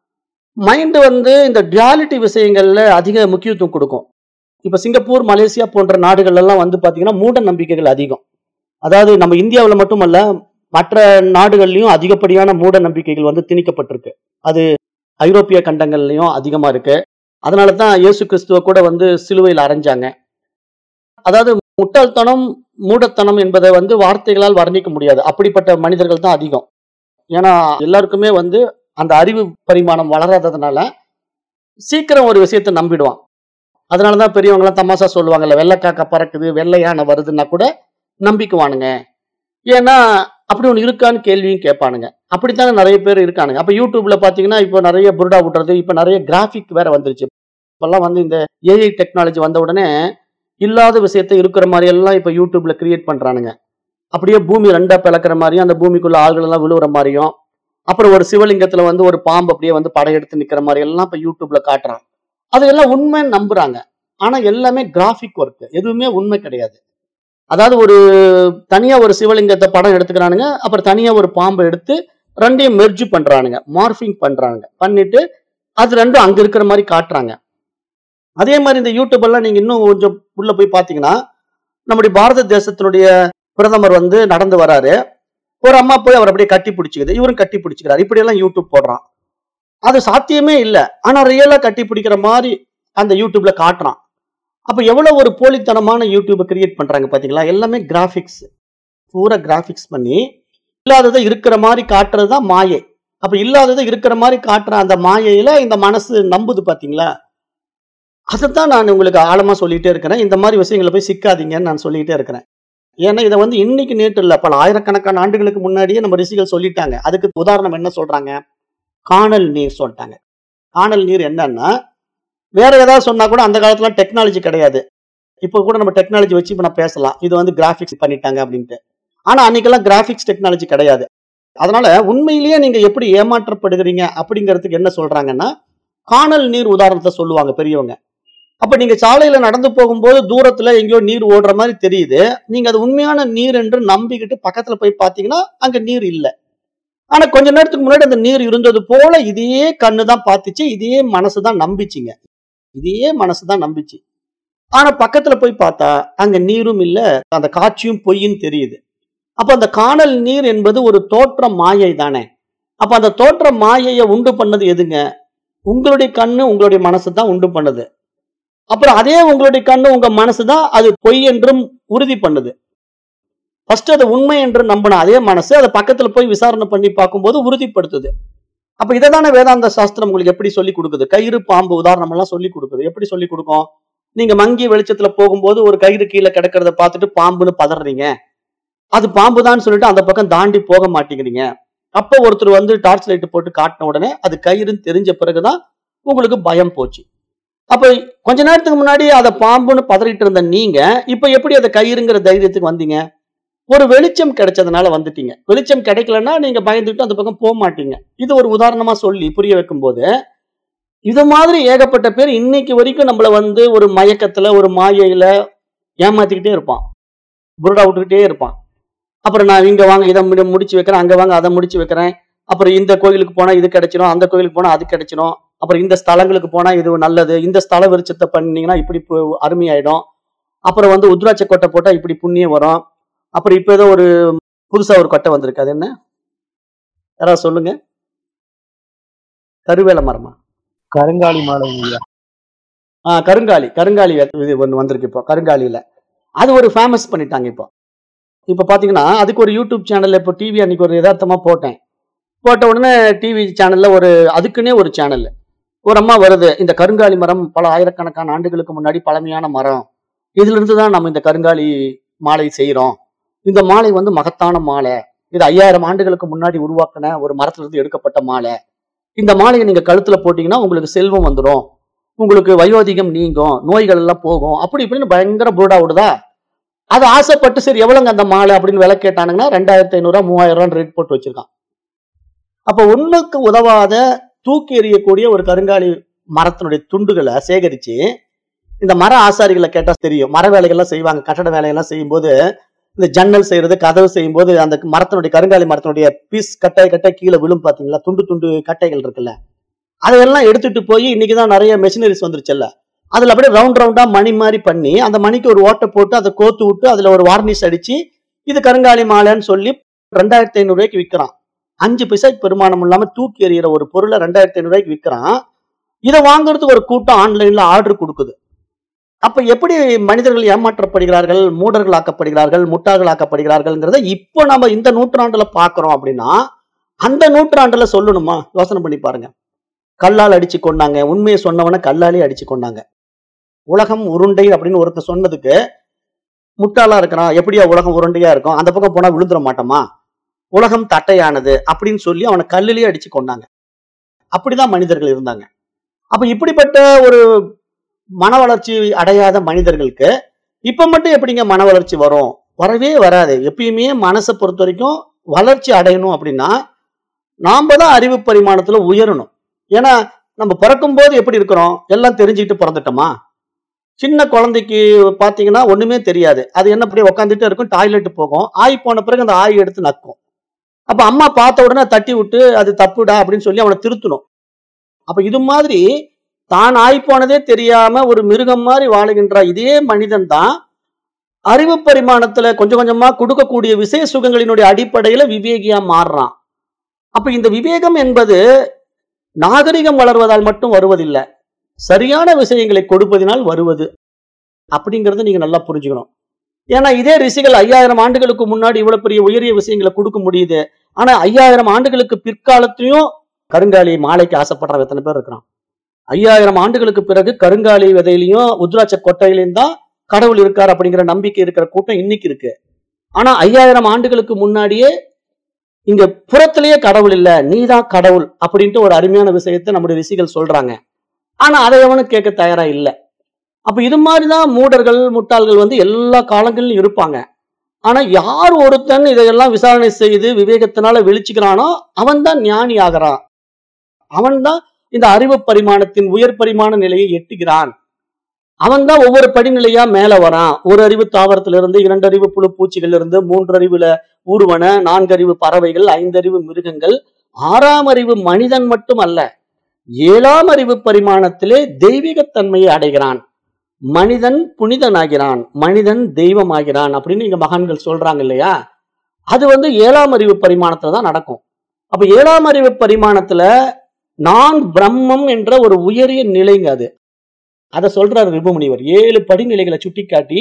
மைண்ட் வந்து இந்த டுவாலிட்டி விஷயங்கள்ல அதிக முக்கியத்துவம் கொடுக்கும் இப்ப சிங்கப்பூர் மலேசியா போன்ற நாடுகள் எல்லாம் வந்து பாத்தீங்கன்னா மூட நம்பிக்கைகள் அதிகம் அதாவது நம்ம இந்தியாவில் மட்டுமல்ல மற்ற நாடுகள்லயும் அதிகப்படியான மூட நம்பிக்கைகள் வந்து திணிக்கப்பட்டிருக்கு அது ஐரோப்பிய கண்டங்கள்லயும் அதிகமா இருக்கு அதனால தான் இயேசு கிறிஸ்துவ கூட வந்து சிலுவையில் அரைஞ்சாங்க அதாவது முட்டாள்தனம் மூடத்தனம் என்பதை வந்து வார்த்தைகளால் வர்ணிக்க முடியாது அப்படிப்பட்ட மனிதர்கள் தான் அதிகம் ஏன்னா எல்லாருக்குமே வந்து அந்த அறிவு பரிமாணம் வளராததுனால சீக்கிரம் ஒரு விஷயத்தை நம்பிடுவான் அதனாலதான் பெரியவங்களாம் தமாசா சொல்லுவாங்கல்ல வெள்ளைக்காக்கா பறக்குது வெள்ளை யானை வருதுன்னா கூட நம்பிக்குவானுங்க ஏன்னா அப்படி ஒன்று இருக்கான்னு கேள்வியும் கேட்பானுங்க அப்படித்தானே நிறைய பேர் இருக்கானுங்க அப்ப யூடியூப்ல பாத்தீங்கன்னா இப்போ நிறைய புருடா விட்டுறது இப்போ நிறைய கிராஃபிக் வேற வந்துருச்சு இப்பெல்லாம் வந்து இந்த ஏஐ டெக்னாலஜி வந்த உடனே இல்லாத விஷயத்த இருக்கிற மாதிரி எல்லாம் இப்ப யூடியூப்ல கிரியேட் பண்றானுங்க அப்படியே பூமி ரெண்டா பிளக்கிற மாதிரியும் அந்த பூமிக்குள்ள ஆள்கள் எல்லாம் விழுவுற மாதிரியும் அப்புறம் ஒரு சிவலிங்கத்துல வந்து ஒரு பாம்பு அப்படியே வந்து படையெடுத்து நிக்கிற மாதிரி எல்லாம் இப்ப யூடியூப்ல காட்டுறான் அதெல்லாம் உண்மைன்னு நம்புறாங்க ஆனா எல்லாமே கிராஃபிக் ஒர்க் எதுவுமே உண்மை கிடையாது அதாவது ஒரு தனியா ஒரு சிவலிங்கத்தை படம் எடுத்துக்கிறானுங்க அப்புறம் தனியா ஒரு பாம்பை எடுத்து ரெண்டையும் மெர்ஜ் பண்றானுங்க மார்பிங் பண்றானுங்க பண்ணிட்டு அது ரெண்டும் அங்க இருக்கிற மாதிரி காட்டுறாங்க அதே மாதிரி இந்த யூடியூப் எல்லாம் நீங்க இன்னும் கொஞ்சம் உள்ள போய் பாத்தீங்கன்னா நம்முடைய பாரத தேசத்தினுடைய பிரதமர் வந்து நடந்து வராரு ஒரு அம்மா போய் அவர் அப்படியே கட்டி பிடிச்சிக்குது இவரும் கட்டி பிடிச்சிக்கிறாரு இப்படி எல்லாம் யூடியூப் போடுறான் அது சாத்தியமே இல்லை ஆனா ரியலா கட்டி பிடிக்கிற மாதிரி அந்த யூடியூப்ல காட்டுறான் அப்ப எவ்வளவு ஒரு போலித்தனமான யூடியூபை கிரியேட் பண்றாங்க பாத்தீங்களா எல்லாமே கிராஃபிக்ஸ் பூரா கிராஃபிக்ஸ் பண்ணி இல்லாததை இருக்கிற மாதிரி காட்டுறது தான் மாயை அப்ப இல்லாததை இருக்கிற மாதிரி காட்டுற அந்த மாயையில இந்த மனசு நம்புது பாத்தீங்களா அதைத்தான் நான் உங்களுக்கு ஆழமா சொல்லிட்டே இருக்கிறேன் இந்த மாதிரி விஷயங்களை போய் சிக்காதீங்கன்னு நான் சொல்லிட்டே இருக்கிறேன் ஏன்னா இதை வந்து இன்னைக்கு நேற்று இல்லை பல ஆயிரக்கணக்கான ஆண்டுகளுக்கு முன்னாடியே நம்ம ரிஷிகள் சொல்லிட்டாங்க அதுக்கு உதாரணம் என்ன சொல்றாங்க காணல் நீர் சொல்லிட்டாங்க காணல் நீர் என்னன்னா வேற ஏதாவது சொன்னா கூட அந்த காலத்துல டெக்னாலஜி கிடையாது இப்போ கூட நம்ம டெக்னாலஜி வச்சு இப்போ நான் பேசலாம் இது வந்து கிராஃபிக்ஸ் பண்ணிட்டாங்க அப்படின்ட்டு ஆனா அன்னைக்கெல்லாம் கிராஃபிக்ஸ் டெக்னாலஜி கிடையாது அதனால உண்மையிலேயே நீங்க எப்படி ஏமாற்றப்படுகிறீங்க அப்படிங்கிறதுக்கு என்ன சொல்றாங்கன்னா காணல் நீர் உதாரணத்தை சொல்லுவாங்க பெரியவங்க அப்ப நீங்க சாலையில நடந்து போகும்போது தூரத்துல எங்கேயோ நீர் ஓடுற மாதிரி தெரியுது நீங்க அது உண்மையான நீர் என்று நம்பிக்கிட்டு பக்கத்துல போய் பாத்தீங்கன்னா அங்க நீர் இல்லை ஆனா கொஞ்ச நேரத்துக்கு முன்னாடி அந்த நீர் இருந்தது போல இதே கண்ணு தான் பார்த்துச்சு இதே மனசு தான் நம்பிச்சுங்க இதே மனசு தான் நம்பிச்சு ஆனா பக்கத்துல போய் பார்த்தா அங்க நீரும் இல்ல அந்த காட்சியும் பொய்ன்னு தெரியுது அப்ப அந்த காணல் நீர் என்பது ஒரு தோற்ற மாயை தானே அப்ப அந்த தோற்ற மாயையை உண்டு பண்ணது எதுங்க உங்களுடைய கண்ணு உங்களுடைய மனசு தான் உண்டு பண்ணுது அப்புறம் அதே உங்களுடைய கண்ணு உங்க மனசு தான் அது பொய் என்றும் உறுதி பண்ணுது ஃபர்ஸ்ட் அது உண்மை என்று நம்பின அதே மனசு அதை பக்கத்துல போய் விசாரணை பண்ணி பார்க்கும்போது உறுதிப்படுத்துது அப்ப இதை தானே வேதாந்த சாஸ்திரம் உங்களுக்கு எப்படி சொல்லி கொடுக்குது கயிறு பாம்பு உதாரணம் எல்லாம் சொல்லி கொடுக்குது எப்படி சொல்லி கொடுக்கும் நீங்க மங்கிய வெளிச்சத்துல போகும்போது ஒரு கயிறு கீழே கிடக்கிறத பார்த்துட்டு பாம்புன்னு பதறீங்க அது பாம்பு தான் சொல்லிட்டு அந்த பக்கம் தாண்டி போக மாட்டேங்கிறீங்க அப்ப ஒருத்தர் வந்து டார்ச் லைட் போட்டு காட்டின உடனே அது கயிறுன்னு தெரிஞ்ச பிறகுதான் உங்களுக்கு பயம் போச்சு அப்ப கொஞ்ச நேரத்துக்கு முன்னாடி அதை பாம்புன்னு பதறிட்டு இருந்த நீங்க இப்ப எப்படி அதை கயிறுங்கிற தைரியத்துக்கு வந்தீங்க ஒரு வெளிச்சம் கிடைச்சதுனால வந்துட்டீங்க வெளிச்சம் கிடைக்கலன்னா நீங்க பயந்துட்டு அந்த பக்கம் போக மாட்டீங்க இது ஒரு உதாரணமா சொல்லி புரிய வைக்கும் போது இது மாதிரி ஏகப்பட்ட பேர் இன்னைக்கு வரைக்கும் நம்மள வந்து ஒரு மயக்கத்துல ஒரு மாயையில ஏமாத்திக்கிட்டே இருப்பான் புருடா விட்டுக்கிட்டே இருப்பான் அப்புறம் நான் இங்க வாங்க இதை முடி- முடிச்சு வைக்கிறேன் அங்க வாங்க அதை முடிச்சு வைக்கிறேன் அப்புறம் இந்த கோயிலுக்கு போனா இது கிடைச்சிடும் அந்த கோயிலுக்கு போனா அது கிடைச்சிடும் அப்புறம் இந்த ஸ்தலங்களுக்கு போனா இது நல்லது இந்த ஸ்தல விருச்சத்தை பண்ணீங்கன்னா இப்படி பு- அருமையாயிடும் அப்புறம் வந்து உத்ராட்ச கொட்டை போட்டா இப்படி புண்ணியம் வரும் அப்புறம் இப்ப ஏதோ ஒரு புதுசா ஒரு கொட்டை வந்திருக்கு அது என்ன யாராவது சொல்லுங்க கருவேல மரமா கருங்காலி மாலை ஐயா ஆ கருங்காலி கருங்காலி இது ஒன்று வந்திருக்கு இப்போ கருங்காலியில அது ஒரு ஃபேமஸ் பண்ணிட்டாங்க இப்போ இப்போ பார்த்தீங்கன்னா அதுக்கு ஒரு யூடியூப் சேனல்ல இப்போ டிவி அன்னைக்கு ஒரு யதார்த்தமா போட்டேன் போட்ட உடனே டிவி சேனல்ல ஒரு அதுக்குன்னே ஒரு சேனல் ஒரு அம்மா வருது இந்த கருங்காலி மரம் பல ஆயிரக்கணக்கான ஆண்டுகளுக்கு முன்னாடி பழமையான மரம் இதுல இருந்து தான் நம்ம இந்த கருங்காலி மாலை செய்றோம் இந்த மாலை வந்து மகத்தான மாலை இது ஐயாயிரம் ஆண்டுகளுக்கு முன்னாடி உருவாக்கின ஒரு மரத்துல இருந்து எடுக்கப்பட்ட மாலை இந்த மாலையை நீங்க கழுத்துல போட்டீங்கன்னா உங்களுக்கு செல்வம் வந்துடும் உங்களுக்கு வயோதிகம் நீங்கும் நோய்கள் எல்லாம் போகும் அப்படி இப்படின்னு பயங்கர புருடா விடுதா அது ஆசைப்பட்டு சரி எவ்வளவுங்க அந்த மாலை அப்படின்னு விலை கேட்டானுங்கன்னா ரெண்டாயிரத்தி ஐநூறுரூவா மூவாயிரம் ரூபாய் ரேட் போட்டு வச்சிருக்கான் அப்ப ஒண்ணுக்கு உதவாத தூக்கி எறியக்கூடிய ஒரு கருங்காலி மரத்தினுடைய துண்டுகளை சேகரிச்சு இந்த மர ஆசாரிகளை கேட்டா தெரியும் மர வேலைகள்லாம் செய்வாங்க கட்டட வேலையெல்லாம் செய்யும்போது இந்த ஜன்னல் செய்யறது கதவு செய்யும்போது அந்த மரத்தினுடைய கருங்காலி மரத்தினுடைய பீஸ் கட்டை கட்டை கீழே விழும் பாத்தீங்களா துண்டு துண்டு கட்டைகள் இருக்குல்ல அதையெல்லாம் எடுத்துட்டு போய் இன்னைக்கு தான் நிறைய மெஷினரிஸ் வந்துருச்சுல்ல அதுல அப்படியே ரவுண்ட் ரவுண்டா மணி மாதிரி பண்ணி அந்த மணிக்கு ஒரு ஓட்டை போட்டு அதை கோத்து விட்டு அதுல ஒரு வார்னிஷ் அடிச்சு இது கருங்காலி மாலைன்னு சொல்லி ரெண்டாயிரத்தி ஐநூறு ரூபாய்க்கு விற்கிறான் அஞ்சு பைசாக்கு பெருமானம் இல்லாம தூக்கி எறிகிற ஒரு பொருளை ரெண்டாயிரத்தி ஐநூறு ரூபாய்க்கு விற்கிறான் இதை வாங்குறதுக்கு ஒரு கூட்டம் ஆன்லைன்ல ஆர்டர் கொடுக்குது அப்ப எப்படி மனிதர்கள் ஏமாற்றப்படுகிறார்கள் மூடர்கள் ஆக்கப்படுகிறார்கள் முட்டாள்கள் ஆக்கப்படுகிறார்கள்ங்கிறத இப்போ நம்ம இந்த நூற்றாண்டுல பாக்குறோம் அப்படின்னா அந்த நூற்றாண்டுல சொல்லணுமா யோசனை பண்ணி பாருங்க கல்லால் அடிச்சு கொண்டாங்க உண்மையை சொன்னவன கல்லாலே அடிச்சு கொண்டாங்க உலகம் உருண்டை அப்படின்னு ஒருத்தர் சொன்னதுக்கு முட்டாளா இருக்கிறான் எப்படியா உலகம் உருண்டையா இருக்கும் அந்த பக்கம் போனா விழுந்துட மாட்டோமா உலகம் தட்டையானது அப்படின்னு சொல்லி அவனை கல்லிலேயே அடிச்சு கொண்டாங்க அப்படிதான் மனிதர்கள் இருந்தாங்க அப்ப இப்படிப்பட்ட ஒரு மன வளர்ச்சி அடையாத மனிதர்களுக்கு இப்ப மட்டும் எப்படிங்க மன வளர்ச்சி வரும் வரவே வராது எப்பயுமே மனசை பொறுத்த வரைக்கும் வளர்ச்சி அடையணும் அப்படின்னா நாம தான் அறிவு பரிமாணத்துல உயரணும் ஏன்னா நம்ம பிறக்கும் போது எப்படி இருக்கிறோம் எல்லாம் தெரிஞ்சுக்கிட்டு பிறந்துட்டோமா சின்ன குழந்தைக்கு பாத்தீங்கன்னா ஒண்ணுமே தெரியாது அது என்ன அப்படியே உட்காந்துட்டே இருக்கும் டாய்லெட் போகும் ஆய் போன பிறகு அந்த ஆய் எடுத்து நக்கும் அப்ப அம்மா பார்த்த உடனே தட்டி விட்டு அது தப்புடா அப்படின்னு சொல்லி அவனை திருத்தணும் அப்ப இது மாதிரி தான் ஆய் போனதே தெரியாம ஒரு மிருகம் மாதிரி வாழுகின்ற இதே மனிதன் தான் அறிவு பரிமாணத்துல கொஞ்சம் கொஞ்சமா கொடுக்கக்கூடிய விசேஷ சுகங்களினுடைய அடிப்படையில விவேகியா மாறுறான் அப்ப இந்த விவேகம் என்பது நாகரிகம் வளர்வதால் மட்டும் வருவதில்லை சரியான விஷயங்களை கொடுப்பதினால் வருவது அப்படிங்கறத நீங்க நல்லா புரிஞ்சுக்கணும் ஏன்னா இதே ரிஷிகள் ஐயாயிரம் ஆண்டுகளுக்கு முன்னாடி இவ்வளவு பெரிய உயரிய விஷயங்களை கொடுக்க முடியுது ஆனா ஐயாயிரம் ஆண்டுகளுக்கு பிற்காலத்திலையும் கருங்காலி மாலைக்கு ஆசைப்படுற எத்தனை பேர் இருக்கிறான் ஐயாயிரம் ஆண்டுகளுக்கு பிறகு கருங்காலி விதையிலையும் உத்ராட்ச கொட்டையிலையும் தான் கடவுள் இருக்கார் அப்படிங்கிற நம்பிக்கை இருக்கிற கூட்டம் இன்னைக்கு இருக்கு ஆனா ஐயாயிரம் ஆண்டுகளுக்கு முன்னாடியே இங்க புறத்திலேயே கடவுள் இல்ல நீதான் கடவுள் அப்படின்ட்டு ஒரு அருமையான விஷயத்தை நம்முடைய ரிஷிகள் சொல்றாங்க ஆனா அதை எவனும் கேட்க தயாரா இல்ல அப்ப இது மாதிரிதான் மூடர்கள் முட்டாள்கள் வந்து எல்லா காலங்களிலும் இருப்பாங்க ஆனா யார் ஒருத்தன் இதையெல்லாம் விசாரணை செய்து விவேகத்தினால விழிச்சுக்கிறானோ அவன் தான் ஞானி ஆகிறான் அவன் தான் இந்த அறிவு பரிமாணத்தின் உயர் பரிமாண நிலையை எட்டுகிறான் அவன் தான் ஒவ்வொரு படிநிலையா மேல வரான் ஒரு அறிவு தாவரத்திலிருந்து இரண்டு அறிவு புழு பூச்சிகள் இருந்து மூன்று அறிவுல ஊர்வன நான்கறிவு பறவைகள் ஐந்தறிவு மிருகங்கள் ஆறாம் அறிவு மனிதன் மட்டும் அல்ல ஏழாம் அறிவு பரிமாணத்திலே தெய்வீகத்தன்மையை அடைகிறான் மனிதன் புனிதனாகிறான் மனிதன் தெய்வமாகிறான் அப்படின்னு இங்க மகான்கள் சொல்றாங்க இல்லையா அது வந்து ஏழாம் அறிவு பரிமாணத்துல தான் நடக்கும் அப்ப ஏழாம் அறிவு பரிமாணத்துல நான் பிரம்மம் என்ற ஒரு உயரிய நிலைங்க அது அதை சொல்றாரு ரிபுமுனிவர் ஏழு படிநிலைகளை சுட்டிக்காட்டி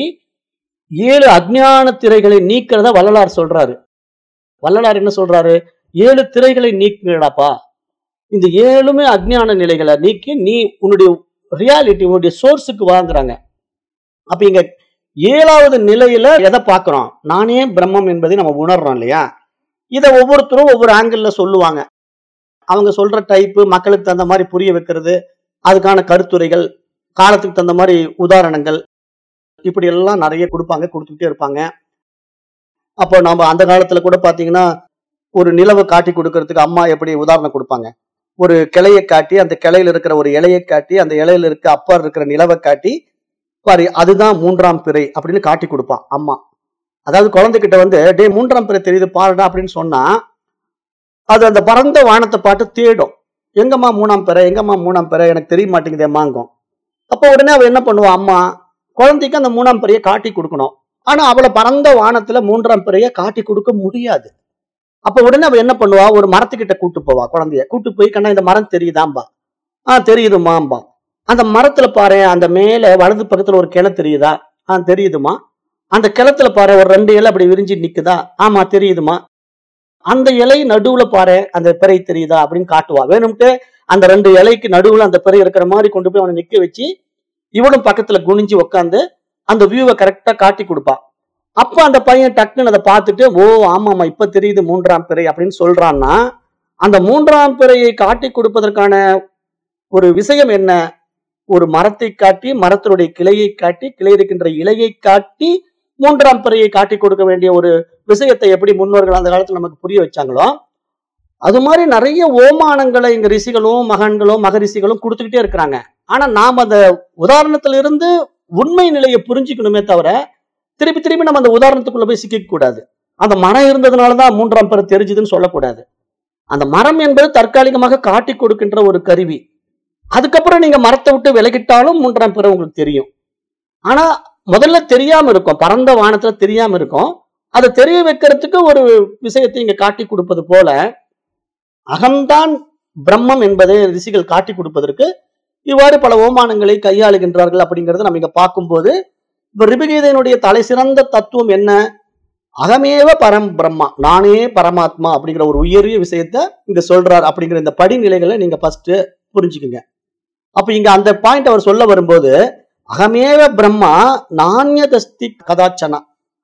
ஏழு அஜ்ஞான திரைகளை நீக்கிறத வள்ளலார் சொல்றாரு வள்ளலார் என்ன சொல்றாரு ஏழு திரைகளை நீக்குங்கடாப்பா இந்த ஏழுமே அஜ்ஞான நிலைகளை நீக்கி நீ உன்னுடைய ரியாலிட்டி உன்னுடைய சோர்ஸுக்கு வாங்குறாங்க அப்ப இங்க ஏழாவது நிலையில எதை பார்க்கிறோம் நானே பிரம்மம் என்பதை நம்ம உணர்றோம் இல்லையா இதை ஒவ்வொருத்தரும் ஒவ்வொரு ஆங்கிள் சொல்லுவாங்க அவங்க சொல்ற டைப்பு மக்களுக்கு தகுந்த மாதிரி புரிய வைக்கிறது அதுக்கான கருத்துரைகள் காலத்துக்கு தகுந்த மாதிரி உதாரணங்கள் இப்படி எல்லாம் நிறைய கொடுப்பாங்க கொடுத்துக்கிட்டே இருப்பாங்க அப்போ நம்ம அந்த காலத்துல கூட பாத்தீங்கன்னா ஒரு நிலவை காட்டி கொடுக்கறதுக்கு அம்மா எப்படி உதாரணம் கொடுப்பாங்க ஒரு கிளையை காட்டி அந்த கிளையில இருக்கிற ஒரு இலையை காட்டி அந்த இலையில இருக்க அப்பா இருக்கிற நிலவை காட்டி பாரு அதுதான் மூன்றாம் பிறை அப்படின்னு காட்டி கொடுப்பான் அம்மா அதாவது குழந்தைகிட்ட வந்து டே மூன்றாம் பிறை தெரியுது பாருடா அப்படின்னு சொன்னா அது அந்த பரந்த வானத்தை பார்த்து தேடும் எங்கம்மா மூணாம் பிறை எங்கம்மா மூணாம் பிறை எனக்கு தெரிய மாட்டேங்குதேம்மாங்கும் அப்போ உடனே அவ என்ன பண்ணுவா அம்மா குழந்தைக்கு அந்த மூணாம் பிறையை காட்டி கொடுக்கணும் ஆனா அவளை பரந்த வானத்துல மூன்றாம் பிறையை காட்டி கொடுக்க முடியாது அப்ப உடனே அவ என்ன பண்ணுவா ஒரு மரத்துக்கிட்ட கூட்டு போவா குழந்தைய கூட்டு போய் கண்ணா இந்த மரம் தெரியுதாம்பா ஆ தெரியுதுமாம்பா அந்த மரத்துல பாரு அந்த மேல வலது பக்கத்துல ஒரு கிளை தெரியுதா ஆ தெரியுதுமா அந்த கிளத்துல பாரு ஒரு ரெண்டு இலை அப்படி விரிஞ்சு நிக்குதா ஆமா தெரியுதுமா அந்த இலை நடுவுல பாரு அந்த பிறை தெரியுதா அப்படின்னு காட்டுவா வேணும்ட்டு அந்த ரெண்டு இலைக்கு நடுவுல அந்த பிறை இருக்கிற மாதிரி கொண்டு போய் அவனை நிக்க வச்சு இவனும் பக்கத்துல குனிஞ்சு உட்காந்து அந்த வியூவை கரெக்டா காட்டி கொடுப்பா அப்ப அந்த பையன் டக்குன்னு அதை பார்த்துட்டு ஓ ஆமாமா இப்ப தெரியுது மூன்றாம் பிறை அப்படின்னு சொல்றான்னா அந்த மூன்றாம் பிறையை காட்டி கொடுப்பதற்கான ஒரு விஷயம் என்ன ஒரு மரத்தை காட்டி மரத்தினுடைய கிளையை காட்டி கிளை இருக்கின்ற இலையை காட்டி மூன்றாம் பிறையை காட்டி கொடுக்க வேண்டிய ஒரு விஷயத்தை எப்படி முன்னோர்கள் அந்த காலத்துல நமக்கு புரிய வச்சாங்களோ அது மாதிரி நிறைய ஓமானங்களை இங்க ரிஷிகளும் மகன்களும் மகரிஷிகளும் கொடுத்துக்கிட்டே இருக்கிறாங்க ஆனா நாம் அந்த உதாரணத்துல இருந்து உண்மை நிலையை புரிஞ்சுக்கணுமே தவிர திருப்பி திருப்பி நம்ம அந்த உதாரணத்துக்குள்ள போய் சிக்கிக்க கூடாது அந்த மரம் இருந்ததுனாலதான் மூன்றாம் பிறை தெரிஞ்சுதுன்னு சொல்லக்கூடாது அந்த மரம் என்பது தற்காலிகமாக காட்டி கொடுக்கின்ற ஒரு கருவி அதுக்கப்புறம் நீங்க மரத்தை விட்டு விலகிட்டாலும் மூன்றாம் பிறை உங்களுக்கு தெரியும் ஆனா முதல்ல தெரியாம இருக்கும் பரந்த வானத்துல தெரியாம இருக்கும் அதை தெரிய வைக்கிறதுக்கு ஒரு விஷயத்தை இங்க காட்டி கொடுப்பது போல அகம்தான் பிரம்மம் என்பதை ரிஷிகள் காட்டி கொடுப்பதற்கு இவ்வாறு பல ஓமானங்களை கையாளுகின்றார்கள் அப்படிங்கறத நம்ம இங்க பார்க்கும்போது இப்ப ரிபகீதையினுடைய தலை சிறந்த தத்துவம் என்ன அகமேவ பரம் பிரம்மா நானே பரமாத்மா அப்படிங்கிற ஒரு உயரிய விஷயத்த இங்க சொல்றார் அப்படிங்கிற இந்த படிநிலைகளை நீங்க ஃபர்ஸ்ட் புரிஞ்சுக்குங்க அப்ப இங்க அந்த பாயிண்ட் அவர் சொல்ல வரும்போது அகமேவ பிரம்மா நானியதஸ்தி கதாச்சனா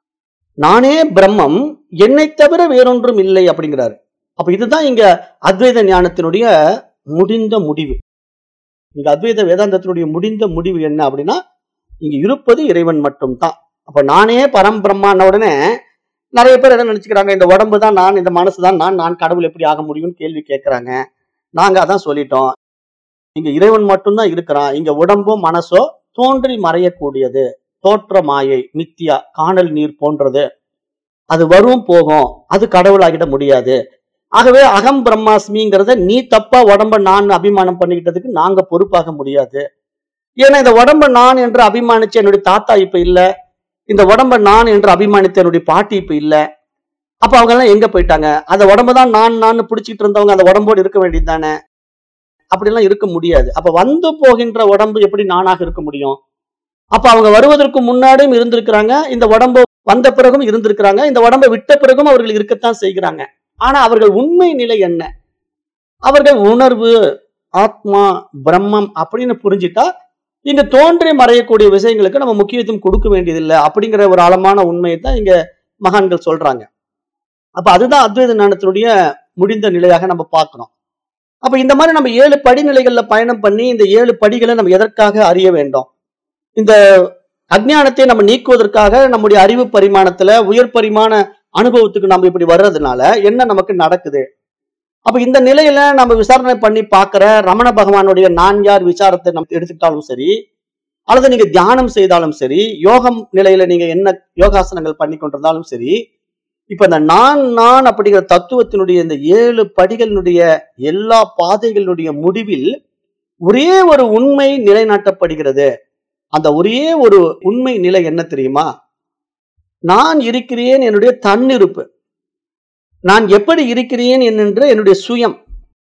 நானே பிரம்மம் என்னை தவிர வேறொன்றும் இல்லை அப்படிங்கிறாரு அப்ப இதுதான் இங்க அத்வைத ஞானத்தினுடைய முடிந்த முடிவு இங்க அத்வைத வேதாந்தத்தினுடைய முடிந்த முடிவு என்ன அப்படின்னா இங்க இருப்பது இறைவன் மட்டும்தான் அப்ப நானே பரம்பிரம்மான உடனே நிறைய பேர் என்ன நினைச்சுக்கிறாங்க இந்த உடம்பு தான் நான் இந்த மனசு தான் நான் நான் கடவுள் எப்படி ஆக முடியும்னு கேள்வி கேட்கறாங்க நாங்க அதான் சொல்லிட்டோம் இங்க இறைவன் மட்டும்தான் இருக்கிறான் இங்க உடம்பும் மனசோ தோன்றி மறையக்கூடியது தோற்ற மாயை மித்தியா காணல் நீர் போன்றது அது வரும் போகும் அது கடவுளாகிட முடியாது ஆகவே அகம் பிரம்மாஸ்மிங்கிறத நீ தப்பா உடம்ப நான் அபிமானம் பண்ணிக்கிட்டதுக்கு நாங்க பொறுப்பாக முடியாது ஏன்னா இந்த உடம்ப நான் என்று அபிமானிச்ச என்னுடைய தாத்தா இப்ப இல்ல இந்த உடம்ப நான் என்று அபிமானித்த என்னுடைய பாட்டி இப்ப இல்ல அப்ப அவங்க எல்லாம் எங்க போயிட்டாங்க அந்த உடம்ப தான் நான் நான் பிடிச்சிட்டு இருந்தவங்க அந்த உடம்போடு இருக்க வேண்டியது தானே அப்படிலாம் இருக்க முடியாது அப்ப வந்து போகின்ற உடம்பு எப்படி நானாக இருக்க முடியும் அப்ப அவங்க வருவதற்கு முன்னாடியும் இருந்திருக்கிறாங்க இந்த உடம்பு வந்த பிறகும் இருந்திருக்கிறாங்க இந்த உடம்பை விட்ட பிறகும் அவர்கள் இருக்கத்தான் செய்கிறாங்க ஆனா அவர்கள் உண்மை நிலை என்ன அவர்கள் உணர்வு ஆத்மா பிரம்மம் அப்படின்னு புரிஞ்சிட்டா இங்க தோன்றி மறையக்கூடிய விஷயங்களுக்கு நம்ம முக்கியத்துவம் கொடுக்க வேண்டியதில்லை அப்படிங்கிற ஒரு ஆழமான உண்மையை தான் இங்க மகான்கள் சொல்றாங்க அப்ப அதுதான் அத்வைத ஞானத்தினுடைய முடிந்த நிலையாக நம்ம பார்க்கணும் அப்ப இந்த மாதிரி நம்ம ஏழு படிநிலைகள்ல பயணம் பண்ணி இந்த ஏழு படிகளை நம்ம எதற்காக அறிய வேண்டும் இந்த அஜ்ஞானத்தை நம்ம நீக்குவதற்காக நம்முடைய அறிவு பரிமாணத்துல உயர் பரிமாண அனுபவத்துக்கு நம்ம இப்படி வர்றதுனால என்ன நமக்கு நடக்குது அப்ப இந்த நிலையில நம்ம விசாரணை பண்ணி பார்க்கிற ரமண பகவானுடைய நான் யார் விசாரத்தை நம்ம எடுத்துக்கிட்டாலும் சரி அல்லது நீங்க தியானம் செய்தாலும் சரி யோகம் நிலையில நீங்க என்ன யோகாசனங்கள் பண்ணி கொண்டிருந்தாலும் சரி இப்ப இந்த நான் நான் அப்படிங்கிற தத்துவத்தினுடைய இந்த ஏழு படிகளினுடைய எல்லா பாதைகளினுடைய முடிவில் ஒரே ஒரு உண்மை நிலைநாட்டப்படுகிறது அந்த ஒரே ஒரு உண்மை நிலை என்ன தெரியுமா நான் இருக்கிறேன் என்னுடைய தன்னிருப்பு நான் எப்படி இருக்கிறேன் என்கின்ற என்னுடைய சுயம்